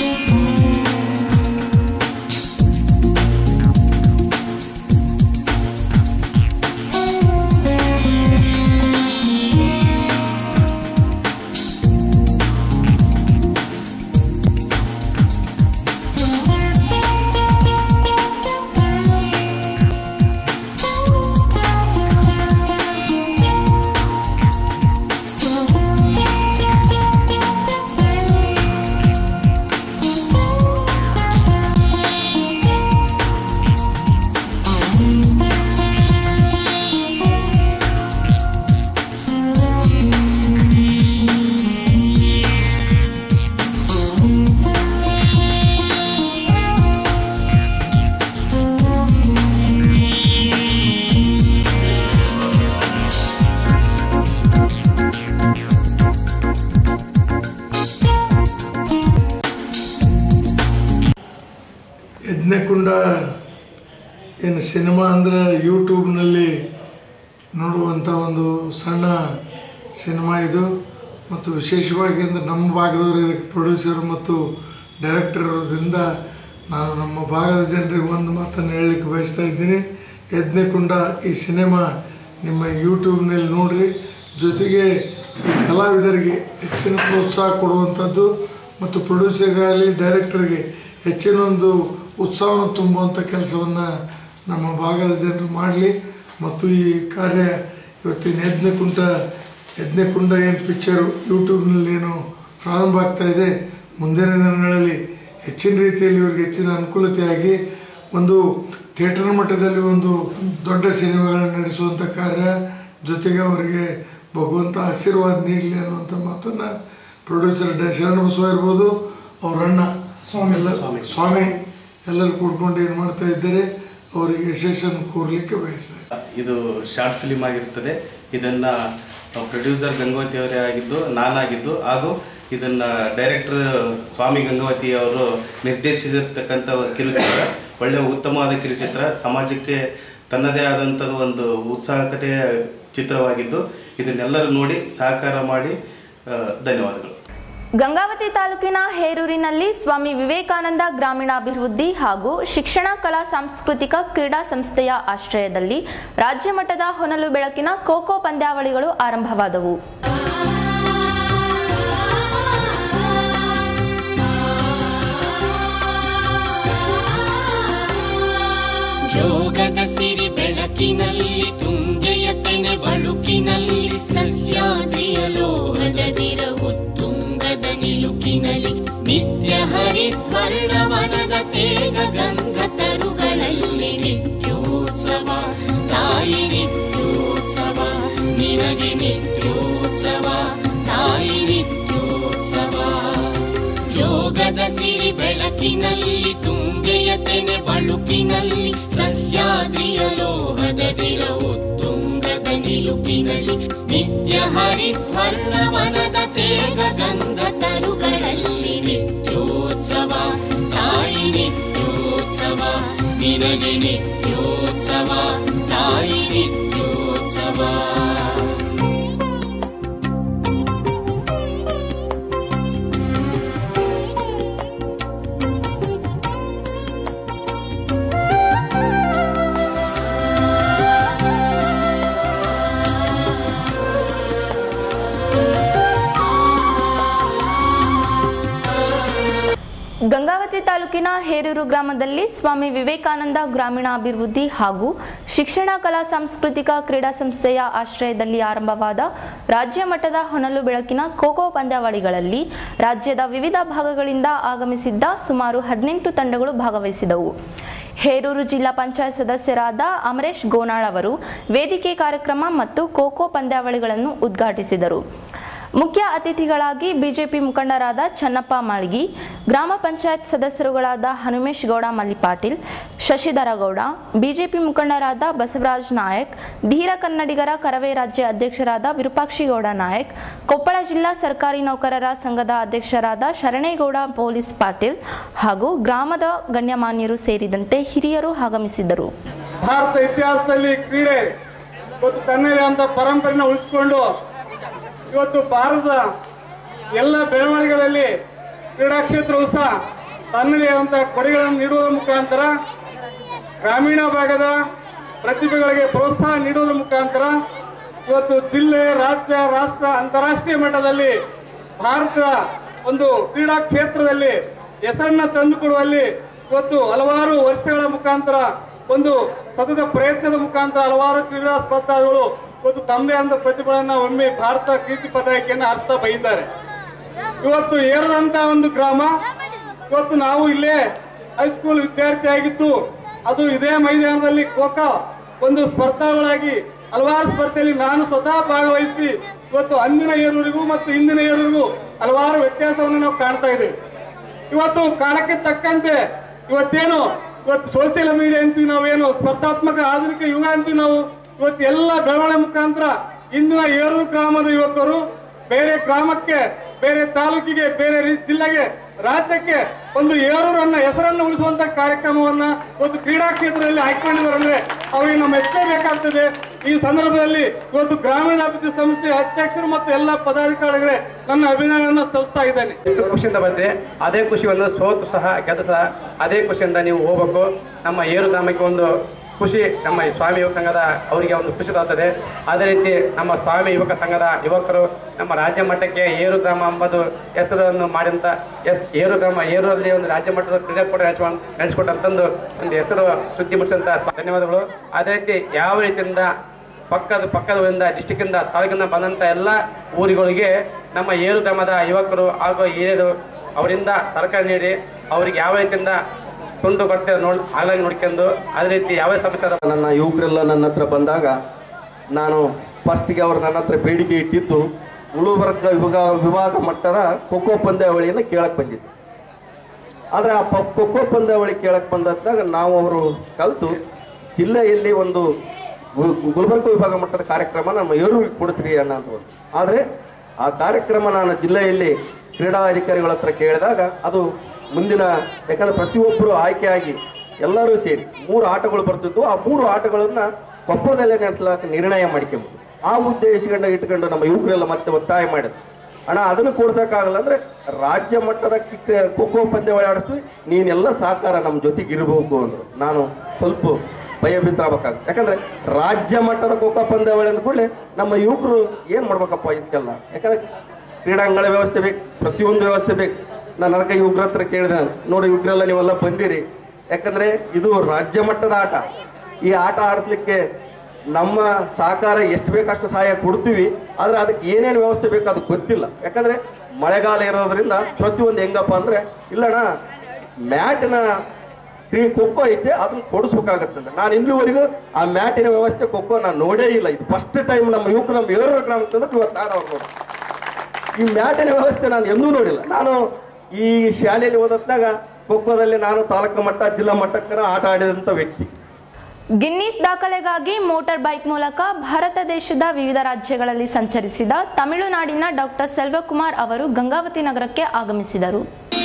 ಯಜ್ಞಕುಂಡ ಏನು ಸಿನಿಮಾ ಅಂದರೆ ಯೂಟ್ಯೂಬ್ನಲ್ಲಿ ನೋಡುವಂಥ ಒಂದು ಸಣ್ಣ ಸಿನಿಮಾ ಇದು ಮತ್ತು ವಿಶೇಷವಾಗಿ ಅಂದರೆ ನಮ್ಮ ಭಾಗದವರು ಇದಕ್ಕೆ ಪ್ರೊಡ್ಯೂಸರ್ ಮತ್ತು ಡೈರೆಕ್ಟರ್ ಇರೋದ್ರಿಂದ ನಾನು ನಮ್ಮ ಭಾಗದ ಜನರಿಗೆ ಒಂದು ಮಾತನ್ನು ಹೇಳಲಿಕ್ಕೆ ಬಯಸ್ತಾ ಇದ್ದೀನಿ ಯಜ್ಞಕುಂಡ ಈ ಸಿನಿಮಾ ನಿಮ್ಮ ಯೂಟ್ಯೂಬ್ನಲ್ಲಿ ನೋಡ್ರಿ ಜೊತೆಗೆ ಈ ಕಲಾವಿದರಿಗೆ ಹೆಚ್ಚಿನ ಪ್ರೋತ್ಸಾಹ ಕೊಡುವಂಥದ್ದು ಮತ್ತು ಪ್ರೊಡ್ಯೂಸರ್ಗಾಗಲಿ ಡೈರೆಕ್ಟರ್ಗೆ ಹೆಚ್ಚಿನ ಒಂದು ಉತ್ಸಾಹವನ್ನು ತುಂಬುವಂಥ ಕೆಲಸವನ್ನು ನಮ್ಮ ಭಾಗದ ಜನರು ಮಾಡಲಿ ಮತ್ತು ಈ ಕಾರ್ಯ ಇವತ್ತಿನ ಯಜ್ಞಕುಂಟ ಯಜ್ಞಕುಂಡ ಏನು ಪಿಕ್ಚರು ಯೂಟ್ಯೂಬ್ನಲ್ಲಿ ಏನು ಪ್ರಾರಂಭ ಆಗ್ತಾ ಇದೆ ಮುಂದಿನ ದಿನಗಳಲ್ಲಿ ಹೆಚ್ಚಿನ ರೀತಿಯಲ್ಲಿ ಇವರಿಗೆ ಹೆಚ್ಚಿನ ಅನುಕೂಲತೆಯಾಗಿ ಒಂದು ಥಿಯೇಟರ್ ಮಟ್ಟದಲ್ಲಿ ಒಂದು ದೊಡ್ಡ ಸಿನಿಮಾಗಳನ್ನು ನಡೆಸುವಂಥ ಕಾರ್ಯ ಜೊತೆಗೆ ಅವರಿಗೆ ಭಗವಂತ ಆಶೀರ್ವಾದ ನೀಡಲಿ ಅನ್ನುವಂಥ ಮಾತನ್ನು ಪ್ರೊಡ್ಯೂಸರ್ ಡ ಶರಣ ಬಸವ ಇರ್ಬೋದು ಅವ್ರ ಅಣ್ಣ ಎಲ್ಲ ಸ್ವಾಮಿ ಎಲ್ಲರೂ ಕೂಡ್ಕೊಂಡು ಏನು ಮಾಡ್ತಾ ಇದ್ದಾರೆ ಅವರಿಗೆ ಯಶಸ್ಸನ್ನು ಕೋರ್ಲಿಕ್ಕೆ ಬಯಸ್ತಾರೆ ಇದು ಶಾರ್ಟ್ ಫಿಲಿಮ್ ಆಗಿರ್ತದೆ ಇದನ್ನು ಪ್ರೊಡ್ಯೂಸರ್ ಗಂಗಾವತಿ ಅವರೇ ಆಗಿದ್ದು ನಾನಾಗಿದ್ದು ಹಾಗೂ ಇದನ್ನು ಡೈರೆಕ್ಟರ್ ಸ್ವಾಮಿ ಗಂಗಾವತಿ ಅವರು ನಿರ್ದೇಶಿಸಿರ್ತಕ್ಕಂಥ ಕಿರುಚಿತ್ರ ಒಳ್ಳೆಯ ಉತ್ತಮವಾದ ಕಿರುಚಿತ್ರ ಸಮಾಜಕ್ಕೆ ತನ್ನದೇ ಆದಂಥದ್ದು ಒಂದು ಉತ್ಸಾಹಕತೆಯ ಚಿತ್ರವಾಗಿದ್ದು ಇದನ್ನೆಲ್ಲರೂ ನೋಡಿ ಸಹಕಾರ ಮಾಡಿ ಆ, ಧನ್ಯವಾದಗಳು ಗಂಗಾವತಿ ತಾಲೂಕಿನ ಹೇರೂರಿನಲ್ಲಿ ಸ್ವಾಮಿ ವಿವೇಕಾನಂದ ಗ್ರಾಮೀಣಾಭಿವೃದ್ಧಿ ಹಾಗೂ ಶಿಕ್ಷಣ ಕಲಾ ಸಾಂಸ್ಕೃತಿಕ ಕ್ರೀಡಾ ಸಂಸ್ಥೆಯ ಆಶ್ರಯದಲ್ಲಿ ರಾಜ್ಯ ಮಟ್ಟದ ಹೊನಲು ಬೆಳಕಿನ ಖೋಖೋ ಪಂದ್ಯಾವಳಿಗಳು ಆರಂಭವಾದವು ಜೋಗದ ಸಿರಿ ಬೆಳಕಿನಲ್ಲಿ ತುಂಗೆಯ ತೆನೆ ಬಳುಕಿನಲ್ಲಿ ಸಹ್ಯಾದ್ರಿಯ ಲೋಹದ ದಿರವು ತುಂಗದ ನಿಲುಕಿನಲ್ಲಿ ನಿತ್ಯ ಹರಿದ್ವರ್ಣವನದ ತೇಗ ಗಂಧ ತರುಗಳಲ್ಲಿ ನಿತ್ಯೋತ್ಸವ ತಾಯಿ ನಿತ್ಯೋತ್ಸವ ನಿನಗೆ ನಿತ್ಯೋತ್ಸವ ತಾಯಿ ನಿತ್ಯೋತ್ಸವ ಜೋಗದ ಸಿರಿ ಬೆಳಕಿನಲ್ಲಿ ತುಂಗೆಯ ತೆನೆ ಬಳುಕಿನಲ್ಲಿ ಸಹ್ಯಾದ್ರಿಯ ಲೋಹದ ದಿರವು ತುಂಗದ ನಿಲುಕಿನಲ್ಲಿ ನಿತ್ಯ ಹರಿದ್ವರ್ಣವನದ ತೇಗ ಗಂಧ ತರುಗಳಲ್ಲಿ ನಿತ್ಯೋತ್ಸವ ತಾಯಿ ನಿತ್ಯೋತ್ಸವ ನಿನಗೆ ನಿತ್ಯೋತ್ಸವ ತಾಯಿ ನಿತ್ಯೋತ್ಸವ ಗಂಗಾವತಿ ತಾಲೂಕಿನ ಹೇರೂರು ಗ್ರಾಮದಲ್ಲಿ ಸ್ವಾಮಿ ವಿವೇಕಾನಂದ ಗ್ರಾಮೀಣಾಭಿವೃದ್ಧಿ ಹಾಗೂ ಶಿಕ್ಷಣ ಕಲಾ ಸಾಂಸ್ಕೃತಿಕ ಕ್ರೀಡಾ ಸಂಸ್ಥೆಯ ಆಶ್ರಯದಲ್ಲಿ ಆರಂಭವಾದ ರಾಜ್ಯ ಮಟ್ಟದ ಹೊನಲು ಬೆಳಕಿನ ಖೋಖೋ ಪಂದ್ಯಾವಳಿಗಳಲ್ಲಿ ರಾಜ್ಯದ ವಿವಿಧ ಭಾಗಗಳಿಂದ ಆಗಮಿಸಿದ್ದ ಸುಮಾರು ಹದಿನೆಂಟು ತಂಡಗಳು ಭಾಗವಹಿಸಿದವು ಹೇರೂರು ಜಿಲ್ಲಾ ಪಂಚಾಯತ್ ಸದಸ್ಯರಾದ ಅಮರೇಶ್ ಗೋನಾಳ್ ಅವರು ವೇದಿಕೆ ಕಾರ್ಯಕ್ರಮ ಮತ್ತು ಖೋಖೋ ಪಂದ್ಯಾವಳಿಗಳನ್ನು ಉದ್ಘಾಟಿಸಿದರು ಮುಖ್ಯ ಅತಿಥಿಗಳಾಗಿ ಬಿಜೆಪಿ ಮುಖಂಡರಾದ ಚನ್ನಪ್ಪ ಮಾಳ್ಗಿ ಗ್ರಾಮ ಪಂಚಾಯತ್ ಸದಸ್ಯರುಗಳಾದ ಹನುಮೇಶ್ ಗೌಡ ಮಲ್ಲಿಪಾಟೀಲ್ ಶಶಿಧರ ಗೌಡ ಬಿಜೆಪಿ ಮುಖಂಡರಾದ ಬಸವರಾಜ್ ನಾಯಕ್ ಧೀರ ಕನ್ನಡಿಗರ ಕರವೇ ರಾಜ್ಯ ಅಧ್ಯಕ್ಷರಾದ ವಿರೂಪಾಕ್ಷಿಗೌಡ ನಾಯಕ್ ಕೊಪ್ಪಳ ಜಿಲ್ಲಾ ಸರ್ಕಾರಿ ನೌಕರರ ಸಂಘದ ಅಧ್ಯಕ್ಷರಾದ ಶರಣೇಗೌಡ ಪೊಲೀಸ್ ಪಾಟೀಲ್ ಹಾಗೂ ಗ್ರಾಮದ ಗಣ್ಯಮಾನ್ಯರು ಸೇರಿದಂತೆ ಹಿರಿಯರು ಆಗಮಿಸಿದ್ದರು ಭಾರತ ಇತಿಹಾಸದಲ್ಲಿ ಕ್ರೀಡೆ ಇವತ್ತು ತನ್ನದೇ ಅಂತ ಪರಂಪರೆನ ಉಳಿಸಿಕೊಂಡು ಇವತ್ತು ಭಾರತದ ಎಲ್ಲ ಬೆಳವಣಿಗೆಗಳಲ್ಲಿ ಕ್ರೀಡಾ ಕ್ಷೇತ್ರವು ಸಹ ತನ್ನದೇ ಆದಂಥ ಕೊಡುಗೆಗಳನ್ನು ನೀಡುವುದರ ಮುಖಾಂತರ ಗ್ರಾಮೀಣ ಭಾಗದ ಪ್ರತಿಭೆಗಳಿಗೆ ಪ್ರೋತ್ಸಾಹ ನೀಡುವುದರ ಮುಖಾಂತರ ಇವತ್ತು ಜಿಲ್ಲೆ ರಾಜ್ಯ ರಾಷ್ಟ್ರ ಅಂತಾರಾಷ್ಟ್ರೀಯ ಮಟ್ಟದಲ್ಲಿ ಭಾರತದ ಒಂದು ಕ್ರೀಡಾ ಕ್ಷೇತ್ರದಲ್ಲಿ ಹೆಸರನ್ನ ತಂದುಕೊಡುವಲ್ಲಿ ಇವತ್ತು ಹಲವಾರು ವರ್ಷಗಳ ಮುಖಾಂತರ ಒಂದು ಸತತ ಪ್ರಯತ್ನದ ಮುಖಾಂತರ ಹಲವಾರು ಕ್ರೀಡಾ ಸ್ಪರ್ಧಾಗಳು ಇವತ್ತು ತಮ್ಮದೇ ಆದ ಪ್ರತಿಭೆಗಳನ್ನ ಒಮ್ಮೆ ಭಾರತ ಕೀರ್ತಿ ಪತಾಕೆಯನ್ನು ಹಾರಿಸ್ತಾ ಬೈದ್ದಾರೆ ಇವತ್ತು ಏರದಂತ ಒಂದು ಗ್ರಾಮ ಇವತ್ತು ನಾವು ಇಲ್ಲೇ ಹೈಸ್ಕೂಲ್ ವಿದ್ಯಾರ್ಥಿ ಆಗಿದ್ದು ಅದು ಇದೇ ಮೈದಾನದಲ್ಲಿ ಖೋಖೋ ಒಂದು ಸ್ಪರ್ಧಾಗಳಾಗಿ ಹಲವಾರು ಸ್ಪರ್ಧೆಯಲ್ಲಿ ನಾನು ಸ್ವತಃ ಭಾಗವಹಿಸಿ ಇವತ್ತು ಅಂದಿನ ಏರೂರಿಗೂ ಮತ್ತು ಇಂದಿನ ಏರೂರಿಗೂ ಹಲವಾರು ವ್ಯತ್ಯಾಸವನ್ನು ನಾವು ಕಾಣ್ತಾ ಇದ್ದೇವೆ ಇವತ್ತು ಕಾಲಕ್ಕೆ ತಕ್ಕಂತೆ ಇವತ್ತೇನು ಇವತ್ತು ಸೋಷಿಯಲ್ ಮೀಡಿಯಾ ಅಂತೀವಿ ನಾವೇನು ಸ್ಪರ್ಧಾತ್ಮಕ ಆಧುನಿಕ ಯುಗ ಅಂತೀವಿ ನಾವು ಇವತ್ತು ಎಲ್ಲ ಬೆಳವಣಿಗೆ ಮುಖಾಂತರ ಇಂದಿನ ಏರೂರು ಗ್ರಾಮದ ಯುವಕರು ಬೇರೆ ಗ್ರಾಮಕ್ಕೆ ಬೇರೆ ತಾಲೂಕಿಗೆ ಬೇರೆ ರೀ- ಜಿಲ್ಲೆಗೆ ರಾಜ್ಯಕ್ಕೆ ಒಂದು ಏರೂರನ್ನ ಹೆಸರನ್ನು ಉಳಿಸುವಂತ ಕಾರ್ಯಕ್ರಮವನ್ನ ಇವತ್ತು ಕ್ರೀಡಾ ಕ್ಷೇತ್ರದಲ್ಲಿ ಹಾಕಿಕೊಂಡಿದ್ದಾರೆ ಅಂದ್ರೆ ಅವರಿಗೆ ನಮ್ಮ ಬೇಕಾಗ್ತದೆ ಈ ಸಂದರ್ಭದಲ್ಲಿ ಇವತ್ತು ಗ್ರಾಮೀಣಾಭಿವೃದ್ಧಿ ಸಂಸ್ಥೆ ಅಧ್ಯಕ್ಷರು ಮತ್ತು ಎಲ್ಲ ಪದಾಧಿಕಾರಿಗಳೇ ನನ್ನ ಅಭಿನಂದನೆಯನ್ನು ಸಲ್ಲಿಸ್ತಾ ಇದ್ದೇನೆ ಎಷ್ಟು ಖುಷಿಯಿಂದ ಬಂದೆ ಅದೇ ಖುಷಿಯನ್ನು ಸೋತು ಸಹ ಗೆದ್ದು ಸಹ ಅದೇ ಖುಷಿಯಿಂದ ನೀವು ಹೋಗ್ಬೇಕು ನಮ್ಮ ಏರು ಗ್ರಾಮಕ್ಕೆ ಒಂದು ಖುಷಿ ನಮ್ಮ ಈ ಸ್ವಾಮಿ ಯುವಕ ಸಂಘದ ಅವರಿಗೆ ಒಂದು ಖುಷಿ ತರುತ್ತದೆ ಅದೇ ರೀತಿ ನಮ್ಮ ಸ್ವಾಮಿ ಯುವಕ ಸಂಘದ ಯುವಕರು ನಮ್ಮ ರಾಜ್ಯ ಮಟ್ಟಕ್ಕೆ ಏರು ಗ್ರಾಮ ಎಂಬುದು ಹೆಸರನ್ನು ಮಾಡಿದಂಥ ಎಸ್ ಏರು ಗ್ರಾಮ ಏರಲ್ಲಿ ಒಂದು ರಾಜ್ಯ ಮಟ್ಟದ ಕ್ರೀಡಾಕೂಟ ನಡೆಸ್ಕೊಂಡು ನಡೆಸಿಕೊಟ್ಟಂತಂದು ಒಂದು ಹೆಸರು ಸುದ್ದಿ ಮುಟ್ಟಿಸಿದಂಥ ಧನ್ಯವಾದಗಳು ಅದೇ ರೀತಿ ಯಾವ ರೀತಿಯಿಂದ ಪಕ್ಕದ ಪಕ್ಕದ ಊರಿಂದ ಡಿಸ್ಟಿಕ್ಕಿಂದ ತಾಲೂಕಿಂದ ಬಂದಂಥ ಎಲ್ಲ ಊರುಗಳಿಗೆ ನಮ್ಮ ಏರು ಗ್ರಾಮದ ಯುವಕರು ಹಾಗೂ ಹಿರಿಯರು ಅವರಿಂದ ಸರ್ಕಾರ ನೀಡಿ ಅವರಿಗೆ ಯಾವ ರೀತಿಯಿಂದ ಕುಂದು ಕೊಟ್ಟೆ ನೋಡ್ ಹಾಗಾಗಿ ನೋಡ್ಕೊಂಡು ಅದೇ ರೀತಿ ಯಾವ ಸಮಸ್ಯೆ ಅದ ನನ್ನ ಯುವಕರೆಲ್ಲ ನನ್ನ ಹತ್ರ ಬಂದಾಗ ನಾನು ಫಸ್ಟಿಗೆ ಅವರು ನನ್ನ ಹತ್ರ ಬೇಡಿಕೆ ಇಟ್ಟಿದ್ದು ಗುಲ್ಬರ್ಗ ವಿಭಾಗ ವಿಭಾಗ ಮಟ್ಟದ ಖೋಖೋ ಪಂದ್ಯಾವಳಿಯನ್ನು ಕೇಳಕ್ಕೆ ಬಂದಿದ್ದೆ ಆದರೆ ಆ ಪ ಖೋಖೋ ಪಂದ್ಯಾವಳಿ ಕೇಳಕ್ಕೆ ಬಂದಾಗ ನಾವು ಅವರು ಕಲಿತು ಜಿಲ್ಲೆಯಲ್ಲಿ ಒಂದು ಗು- ಗುಲ್ಬರ್ಗ ವಿಭಾಗ ಮಟ್ಟದ ಕಾರ್ಯಕ್ರಮ ನಮ್ಮ ಏರೂರಿಗೆ ಕೊಡಿಸ್ರಿ ಅಣ್ಣ ಅಂತ ಆದರೆ ಆ ಕಾರ್ಯಕ್ರಮ ನಾನು ಜಿಲ್ಲೆಯಲ್ಲಿ ಕ್ರೀಡಾ ಅಧಿಕಾರಿಗಳ ಹತ್ರ ಕೇಳಿದಾಗ ಅದು ಮುಂದಿನ ಯಾಕಂದ್ರೆ ಪ್ರತಿಯೊಬ್ಬರು ಆಯ್ಕೆಯಾಗಿ ಎಲ್ಲರೂ ಸೇರಿ ಮೂರು ಆಟಗಳು ಬರ್ತಿದ್ವು ಆ ಮೂರು ಆಟಗಳನ್ನ ಕೊಪ್ಪಳದಲ್ಲೇ ನಡೆಸಲಾಕ ನಿರ್ಣಯ ಮಾಡ್ಕೊಂಬೋದು ಆ ಉದ್ದೇಶಗಳನ್ನ ಇಟ್ಕೊಂಡು ನಮ್ಮ ಯುವಕರೆಲ್ಲ ಮತ್ತೆ ಒತ್ತಾಯ ಮಾಡಿದ್ರು ಅಣ್ಣ ಅದನ್ನು ಕೊಡ್ಸಕ್ಕಾಗಲ್ಲ ಅಂದ್ರೆ ರಾಜ್ಯ ಮಟ್ಟದ ಕಿಕ್- ಖೋಖೋ ಪಂದ್ಯಾವಳಿ ಆಡಿಸ್ತೀವಿ ನೀನೆಲ್ಲ ಸಹಕಾರ ನಮ್ಮ ಜೊತೆಗೆ ಇರಬೇಕು ಅಂದ್ರು ನಾನು ಸ್ವಲ್ಪ ಭಯಭೀತ ಆಗ್ಬೇಕಾಗುತ್ತೆ ಯಾಕಂದ್ರೆ ರಾಜ್ಯ ಮಟ್ಟದ ಖೋಖೋ ಪಂದ್ಯಾವಳಿ ಅಂದ ಕೂಡಲೇ ನಮ್ಮ ಯುವಕರು ಏನ್ ಮಾಡ್ಬೇಕಪ್ಪ ಇದಕ್ಕೆಲ್ಲ ಯಾಕಂದ್ರೆ ಕ್ರೀಡಾಂಗಣ ವ್ಯವಸ್ಥೆ ಬೇಕು ಪ್ರತಿಯೊಂದು ವ್ಯವಸ್ಥೆ ಬೇಕು ನಾನು ಅದಕ್ಕೆ ಯುವಕರ ಹತ್ರ ಕೇಳಿದೆ ನಾನು, ನೋಡಿ ಯುವಕರೆಲ್ಲ ನೀವೆಲ್ಲ ಬಂದಿರಿ ಯಾಕಂದ್ರೆ ಇದು ರಾಜ್ಯ ಮಟ್ಟದ ಆಟ ಈ ಆಟ ಆಡಿಸ್ಲಿಕ್ಕೆ ನಮ್ಮ ಸಹಕಾರ ಎಷ್ಟು ಬೇಕಷ್ಟು ಸಹಾಯ ಕೊಡ್ತೀವಿ ಆದ್ರೆ ಅದಕ್ಕೆ ಏನೇನು ವ್ಯವಸ್ಥೆ ಬೇಕು ಅದು ಗೊತ್ತಿಲ್ಲ ಯಾಕಂದ್ರೆ ಮಳೆಗಾಲ ಇರೋದ್ರಿಂದ ಪ್ರತಿಯೊಂದು ಹೆಂಗಪ್ಪ ಅಂದ್ರೆ ಇಲ್ಲಣ್ಣ ಮ್ಯಾಟಿನ ಕ್ರೀ ಖೋಖೋ ಐತೆ ಅದನ್ನ ಕೊಡಿಸ್ಬೇಕಾಗತ್ತಂದ್ರೆ ನಾನು ಇಲ್ಲಿವರೆಗೂ ಆ ಮ್ಯಾಟಿನ ವ್ಯವಸ್ಥೆ ಖೋಖೋ ನಾನು ನೋಡೇ ಇಲ್ಲ ಇದು ಫಸ್ಟ್ ಟೈಮ್ ನಮ್ಮ ಯುವಕರು ನಮ್ಮ ಏಳು ಗ್ರಾಮಕ್ಕೆ ಇವತ್ತು ನಾನು ಅವ್ರು ನೋಡಿ ಈ ಮ್ಯಾಟಿನ ವ್ಯವಸ್ಥೆ ನಾನು ಎಂದೂ ನೋಡಿಲ್ಲ ನಾನು ಈ ಶಾಲೆಯಲ್ಲಿ ಓದತ್ನಾಗ ಖೋಖೋದಲ್ಲಿ ನಾನು ತಾಲೂಕು ಮಟ್ಟ ಜಿಲ್ಲಾ ಮಟ್ಟಕ್ಕೆ ಆಟ ಆಡಿದಂಥ ವ್ಯಕ್ತಿ ಗಿನ್ನಿಸ್ ದಾಖಲೆಗಾಗಿ ಮೋಟಾರ್ ಬೈಕ್ ಮೂಲಕ ಭಾರತ ದೇಶದ ವಿವಿಧ ರಾಜ್ಯಗಳಲ್ಲಿ ಸಂಚರಿಸಿದ ತಮಿಳುನಾಡಿನ ಡಾಕ್ಟರ್ ಸೆಲ್ವಕುಮಾರ್ ಅವರು ಗಂಗಾವತಿ ನಗರಕ್ಕೆ ಆಗಮಿಸಿದರು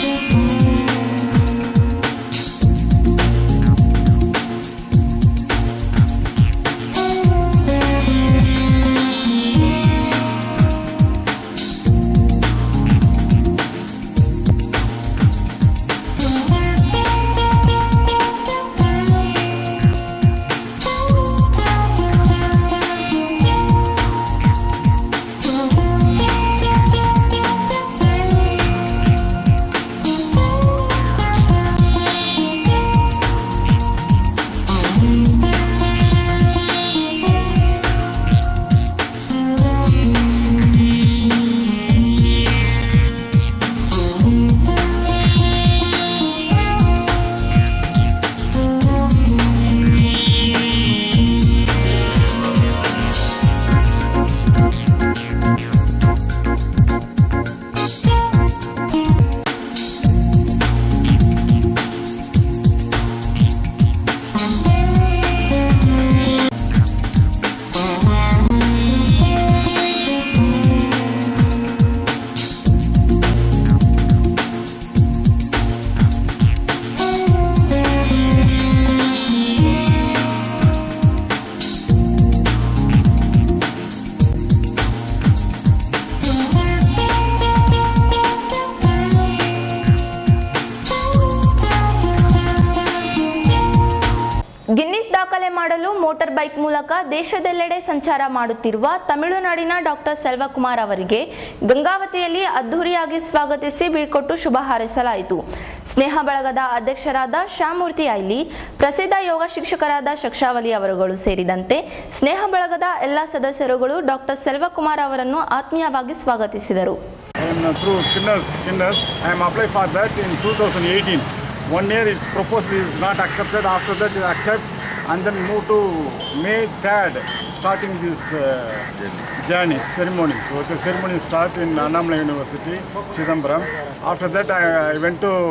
ಗಿನ್ನಿಸ್ ದಾಖಲೆ ಮಾಡಲು ಮೋಟಾರ್ ಬೈಕ್ ಮೂಲಕ ದೇಶದೆಲ್ಲೆಡೆ ಸಂಚಾರ ಮಾಡುತ್ತಿರುವ ತಮಿಳುನಾಡಿನ ಡಾಕ್ಟರ್ ಸೆಲ್ವಕುಮಾರ್ ಅವರಿಗೆ ಗಂಗಾವತಿಯಲ್ಲಿ ಅದ್ದೂರಿಯಾಗಿ ಸ್ವಾಗತಿಸಿ ಬೀಳ್ಕೊಟ್ಟು ಶುಭ ಹಾರೈಸಲಾಯಿತು ಸ್ನೇಹ ಬಳಗದ ಅಧ್ಯಕ್ಷರಾದ ಶ್ಯಾಮೂರ್ತಿ ಐಲಿ ಪ್ರಸಿದ್ಧ ಯೋಗ ಶಿಕ್ಷಕರಾದ ಶಕ್ಷಾವಲಿ ಅವರುಗಳು ಸೇರಿದಂತೆ ಸ್ನೇಹ ಬಳಗದ ಎಲ್ಲ ಸದಸ್ಯರುಗಳು ಡಾಕ್ಟರ್ ಸೆಲ್ವಕುಮಾರ್ ಅವರನ್ನು ಆತ್ಮೀಯವಾಗಿ ಸ್ವಾಗತಿಸಿದರು And uh, through Guinness, Guinness, I am applied for that in 2018. One year its proposal is not accepted. After that, you accept and then move to May 3rd, starting this uh, journey ceremony. So the ceremony start in Annamala University, Chidambaram. After that, I, I went to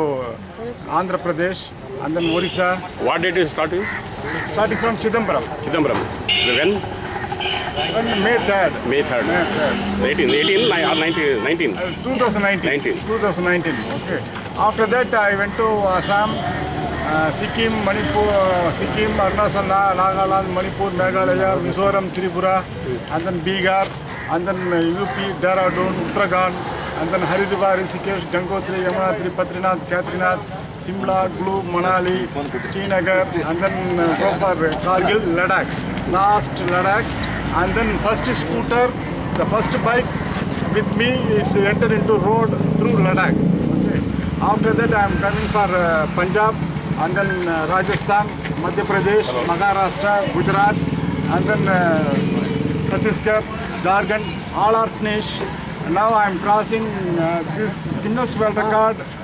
Andhra Pradesh and then Orissa. What date is starting? Starting from Chidambaram. Chidambaram. When? When May 3rd. May 3rd. 18, 18 ni- or 19? 19. 2019. 2019. Okay. After that, I went to Assam, uh, Sikkim, Manipur, uh, Sikkim, Arunachal, Na- Nagaland, Manipur, Meghalaya, Mizoram, Tripura, and then Bihar, and then uh, UP, Dehradun, Uttarakhand, and then Haridwar, Rishikesh, Gangotri, Yamunotri, Badrinath, Kedarnath, Simla, Glu, Manali, Srinagar, and then uh, go for Kargil, Ladakh. Last Ladakh, and then first scooter, the first bike with me, it's enter into road through Ladakh. Okay. After that, I am coming for uh, Punjab, and then uh, Rajasthan, Madhya Pradesh, Maharashtra, Gujarat, and then uh, Chhattisgarh, Jharkhand, all are finished. Now I am crossing uh, this Guinness World Record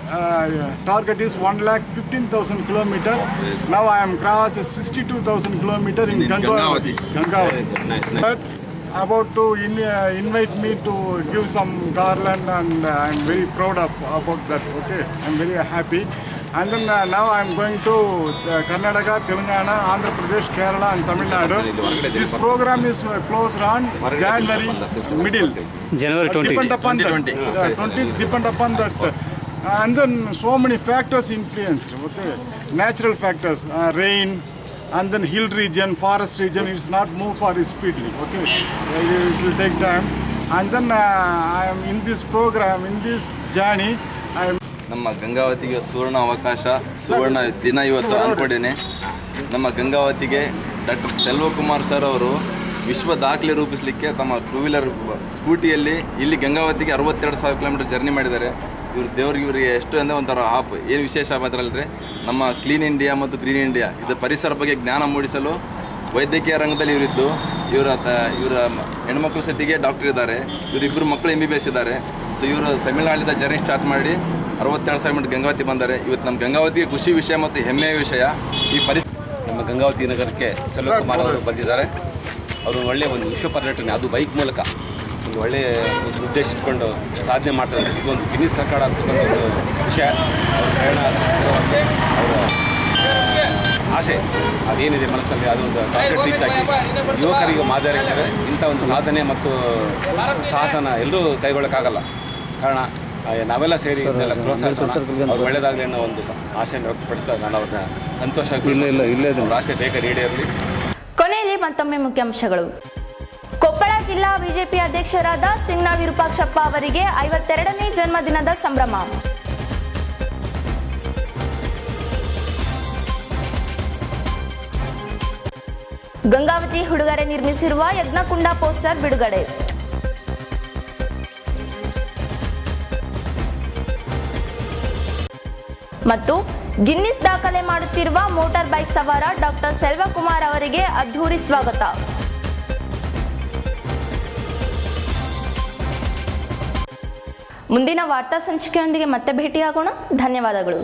uh, target is 1 lakh 15,000 kilometer. Now I am crossed 62,000 kilometer in Gangavati. Gangavati. But about to in, uh, invite me to give some garland and uh, I'm very proud of about that. Okay, I'm very happy. And then uh, now I'm going to uh, Karnataka, Telangana, Andhra Pradesh, Kerala and Tamil Nadu. This program is uh, closed on January middle. January 20. Depend upon that. 2020. Yeah, 20 depend upon that. Uh, and then so many factors influenced. Okay, natural factors, uh, rain, and then hill region, forest region. It's not move for speedily. Okay, so it will take time. And then uh, I am in this program, in this journey. I am ನಮ್ಮ ಗಂಗಾವತಿಗೆ ಸುವರ್ಣ ಅವಕಾಶ ಸುವರ್ಣ ದಿನ ಇವತ್ತು ಅಂದ್ಕೊಂಡಿದ್ದೀನಿ ನಮ್ಮ ಗಂಗಾವತಿಗೆ doctor Selvakumar sir ಅವರು ವಿಶ್ವ ದಾಖಲೆ ರೂಪಿಸಲಿಕ್ಕೆ ತಮ್ಮ ಟೂ ವೀಲರ್ ಸ್ಕೂಟಿಯಲ್ಲಿ ಇಲ್ಲಿ ಗಂಗಾವತಿಗೆ ಅರವತ್ತೆರಡು ಸಾವಿರ ಕಿಲೋಮೀಟರ್ ಜರ್ನಿ ಮಾಡಿದ್ದಾರೆ ಇವರು ದೇವ್ರಿಗೆ ಇವರಿಗೆ ಎಷ್ಟು ಅಂದರೆ ಒಂಥರ ಆಪ್ ಏನು ವಿಶೇಷ ಅದರಲ್ಲದೆ ನಮ್ಮ ಕ್ಲೀನ್ ಇಂಡಿಯಾ ಮತ್ತು ಗ್ರೀನ್ ಇಂಡಿಯಾ ಇದು ಪರಿಸರ ಬಗ್ಗೆ ಜ್ಞಾನ ಮೂಡಿಸಲು ವೈದ್ಯಕೀಯ ರಂಗದಲ್ಲಿ ಇವರಿದ್ದು ಇವರ ತ- ಇವರ ಹೆಣ್ಮಕ್ಳು ಸತಿಗೆ ಡಾಕ್ಟರ್ ಇದ್ದಾರೆ ಇವರಿಬ್ಬರು ಮಕ್ಕಳು ಎಂ ಬಿ ಬಿ ಎಸ್ ಇದ್ದಾರೆ ಸೊ ಇವರು ತಮಿಳುನಾಡಿಂದ ಜರ್ನಿ ಸ್ಟಾರ್ಟ್ ಮಾಡಿ ಅರವತ್ತೆರಡು ಸಾವಿರ ಮೀಟರ್ ಗಂಗಾವತಿ ಬಂದ್ದಾರೆ ಇವತ್ತು ನಮ್ಮ ಗಂಗಾವತಿಗೆ ಖುಷಿ ವಿಷಯ ಮತ್ತು ಹೆಮ್ಮೆಯ ವಿಷಯ ಈ ಪರಿ ನಮ್ಮ ಗಂಗಾವತಿ ನಗರಕ್ಕೆ ಸೆಲ್ವಕುಮಾರ್ ಅವರು ಬಂದಿದ್ದಾರೆ ಅವರು ಒಳ್ಳೆಯ ಒಂದು ವಿಶ್ವ ಪರ್ಯಟನೆ ಅದು ಬೈಕ್ ಮೂಲಕ ಒಂದು ಒಳ್ಳೆಯ ಒಂದು ಉದ್ದೇಶ ಇಟ್ಕೊಂಡು ಸಾಧನೆ ಮಾಡ್ತಾರೆ ಇದೊಂದು ಗಿನ್ನಿಸ್ ರೆಕಾರ್ಡ್ ಆಗ್ತಕ್ಕಂಥ ಒಂದು ವಿಷಯ ಅವ್ರ ಪ್ರಯಾಣ ಅವರ ಆಸೆ ಅದೇನಿದೆ ಮನಸ್ಸಿನಲ್ಲಿ ಅದೊಂದು ಟಾರ್ಗೆಟ್ ರೀಚ್ ಆಗಿ ಯುವಕರಿಗೆ ಮಾದರಿ ಇದ್ದಾರೆ ಇಂಥ ಒಂದು ಸಾಧನೆ ಮತ್ತು ಸಾಹಸನ ಎಲ್ಲರೂ ಕೈಗೊಳ್ಳೋಕ್ಕಾಗಲ್ಲ ಕಾರಣ ಆ, ನಾವೆಲ್ಲ ಸೇರಿ ಇದನ್ನೆಲ್ಲ ಪ್ರೋತ್ಸಾಹಿಸೋಣ ಅವ್ರು ಒಳ್ಳೆಯದಾಗಲಿ ಅನ್ನೋ ಒಂದು ಸ- ಆಸೆಯನ್ನು ವ್ಯಕ್ತಪಡಿಸ್ತಾ ನಾನು ಅವ್ರನ್ನ ಸಂತೋಷ ಇಲ್ಲ ಇಲ್ಲ ಇಲ್ಲೇ ಆಸೆ ಬೇಗ ಈಡೇರಲಿ ಕೊನೆಯಲ್ಲಿ ಮತ್ತೊಮ್ಮೆ ಮುಖ್ಯಾಂಶಗಳು ಕೊಪ್ಪಳ ಜಿಲ್ಲಾ ಬಿಜೆಪಿ ಅಧ್ಯಕ್ಷರಾದ ಸಿಂಗ್ನಾಳ್ ವಿರೂಪಾಕ್ಷಪ್ಪ ಅವರಿಗೆ ಐವತ್ತೆರಡನೇ ಜನ್ಮದಿನದ ಸಂಭ್ರಮ ಗಂಗಾವತಿ ಹುಡುಗರೆ ನಿರ್ಮಿಸಿರುವ ಯಜ್ಞಕುಂಡ ಪೋಸ್ಟರ್ ಬಿಡುಗಡೆ ಮತ್ತು ಗಿನ್ನಿಸ್ ದಾಖಲೆ ಮಾಡುತ್ತಿರುವ ಮೋಟಾರ್ ಬೈಕ್ ಸವಾರ ಡಾಕ್ಟರ್ ಸೆಲ್ವಕುಮಾರ್ ಅವರಿಗೆ ಅದ್ಧೂರಿ ಸ್ವಾಗತ ಮುಂದಿನ ವಾರ್ತಾ ಸಂಚಿಕೆಯೊಂದಿಗೆ ಮತ್ತೆ ಭೇಟಿಯಾಗೋಣ ಧನ್ಯವಾದಗಳು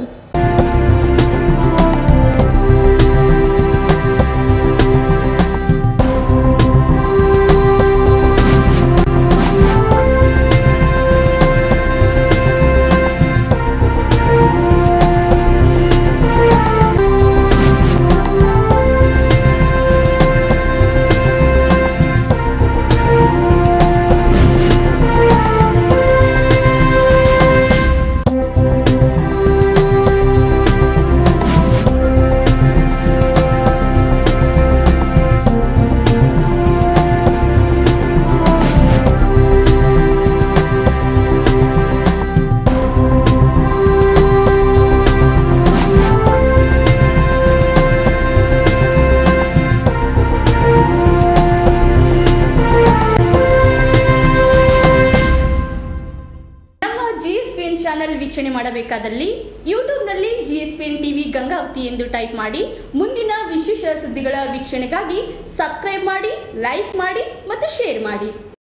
ನಮ್ಮ ಜಿಎಸ್ಪಿಎನ್ ಚಾನೆಲ್ ವೀಕ್ಷಣೆ ಮಾಡಬೇಕಾದಲ್ಲಿ ಯೂಟ್ಯೂಬ್ನಲ್ಲಿ ಜಿಎಸ್ಪಿಎನ್ ಟಿವಿ ಗಂಗಾವತಿ ಎಂದು ಟೈಪ್ ಮಾಡಿ ಮುಂದಿನ ವಿಶೇಷ ಸುದ್ದಿಗಳ ವೀಕ್ಷಣೆಗಾಗಿ ಸಬ್ಸ್ಕ್ರೈಬ್ ಮಾಡಿ ಲೈಕ್ ಮಾಡಿ ಮತ್ತು ಶೇರ್ ಮಾಡಿ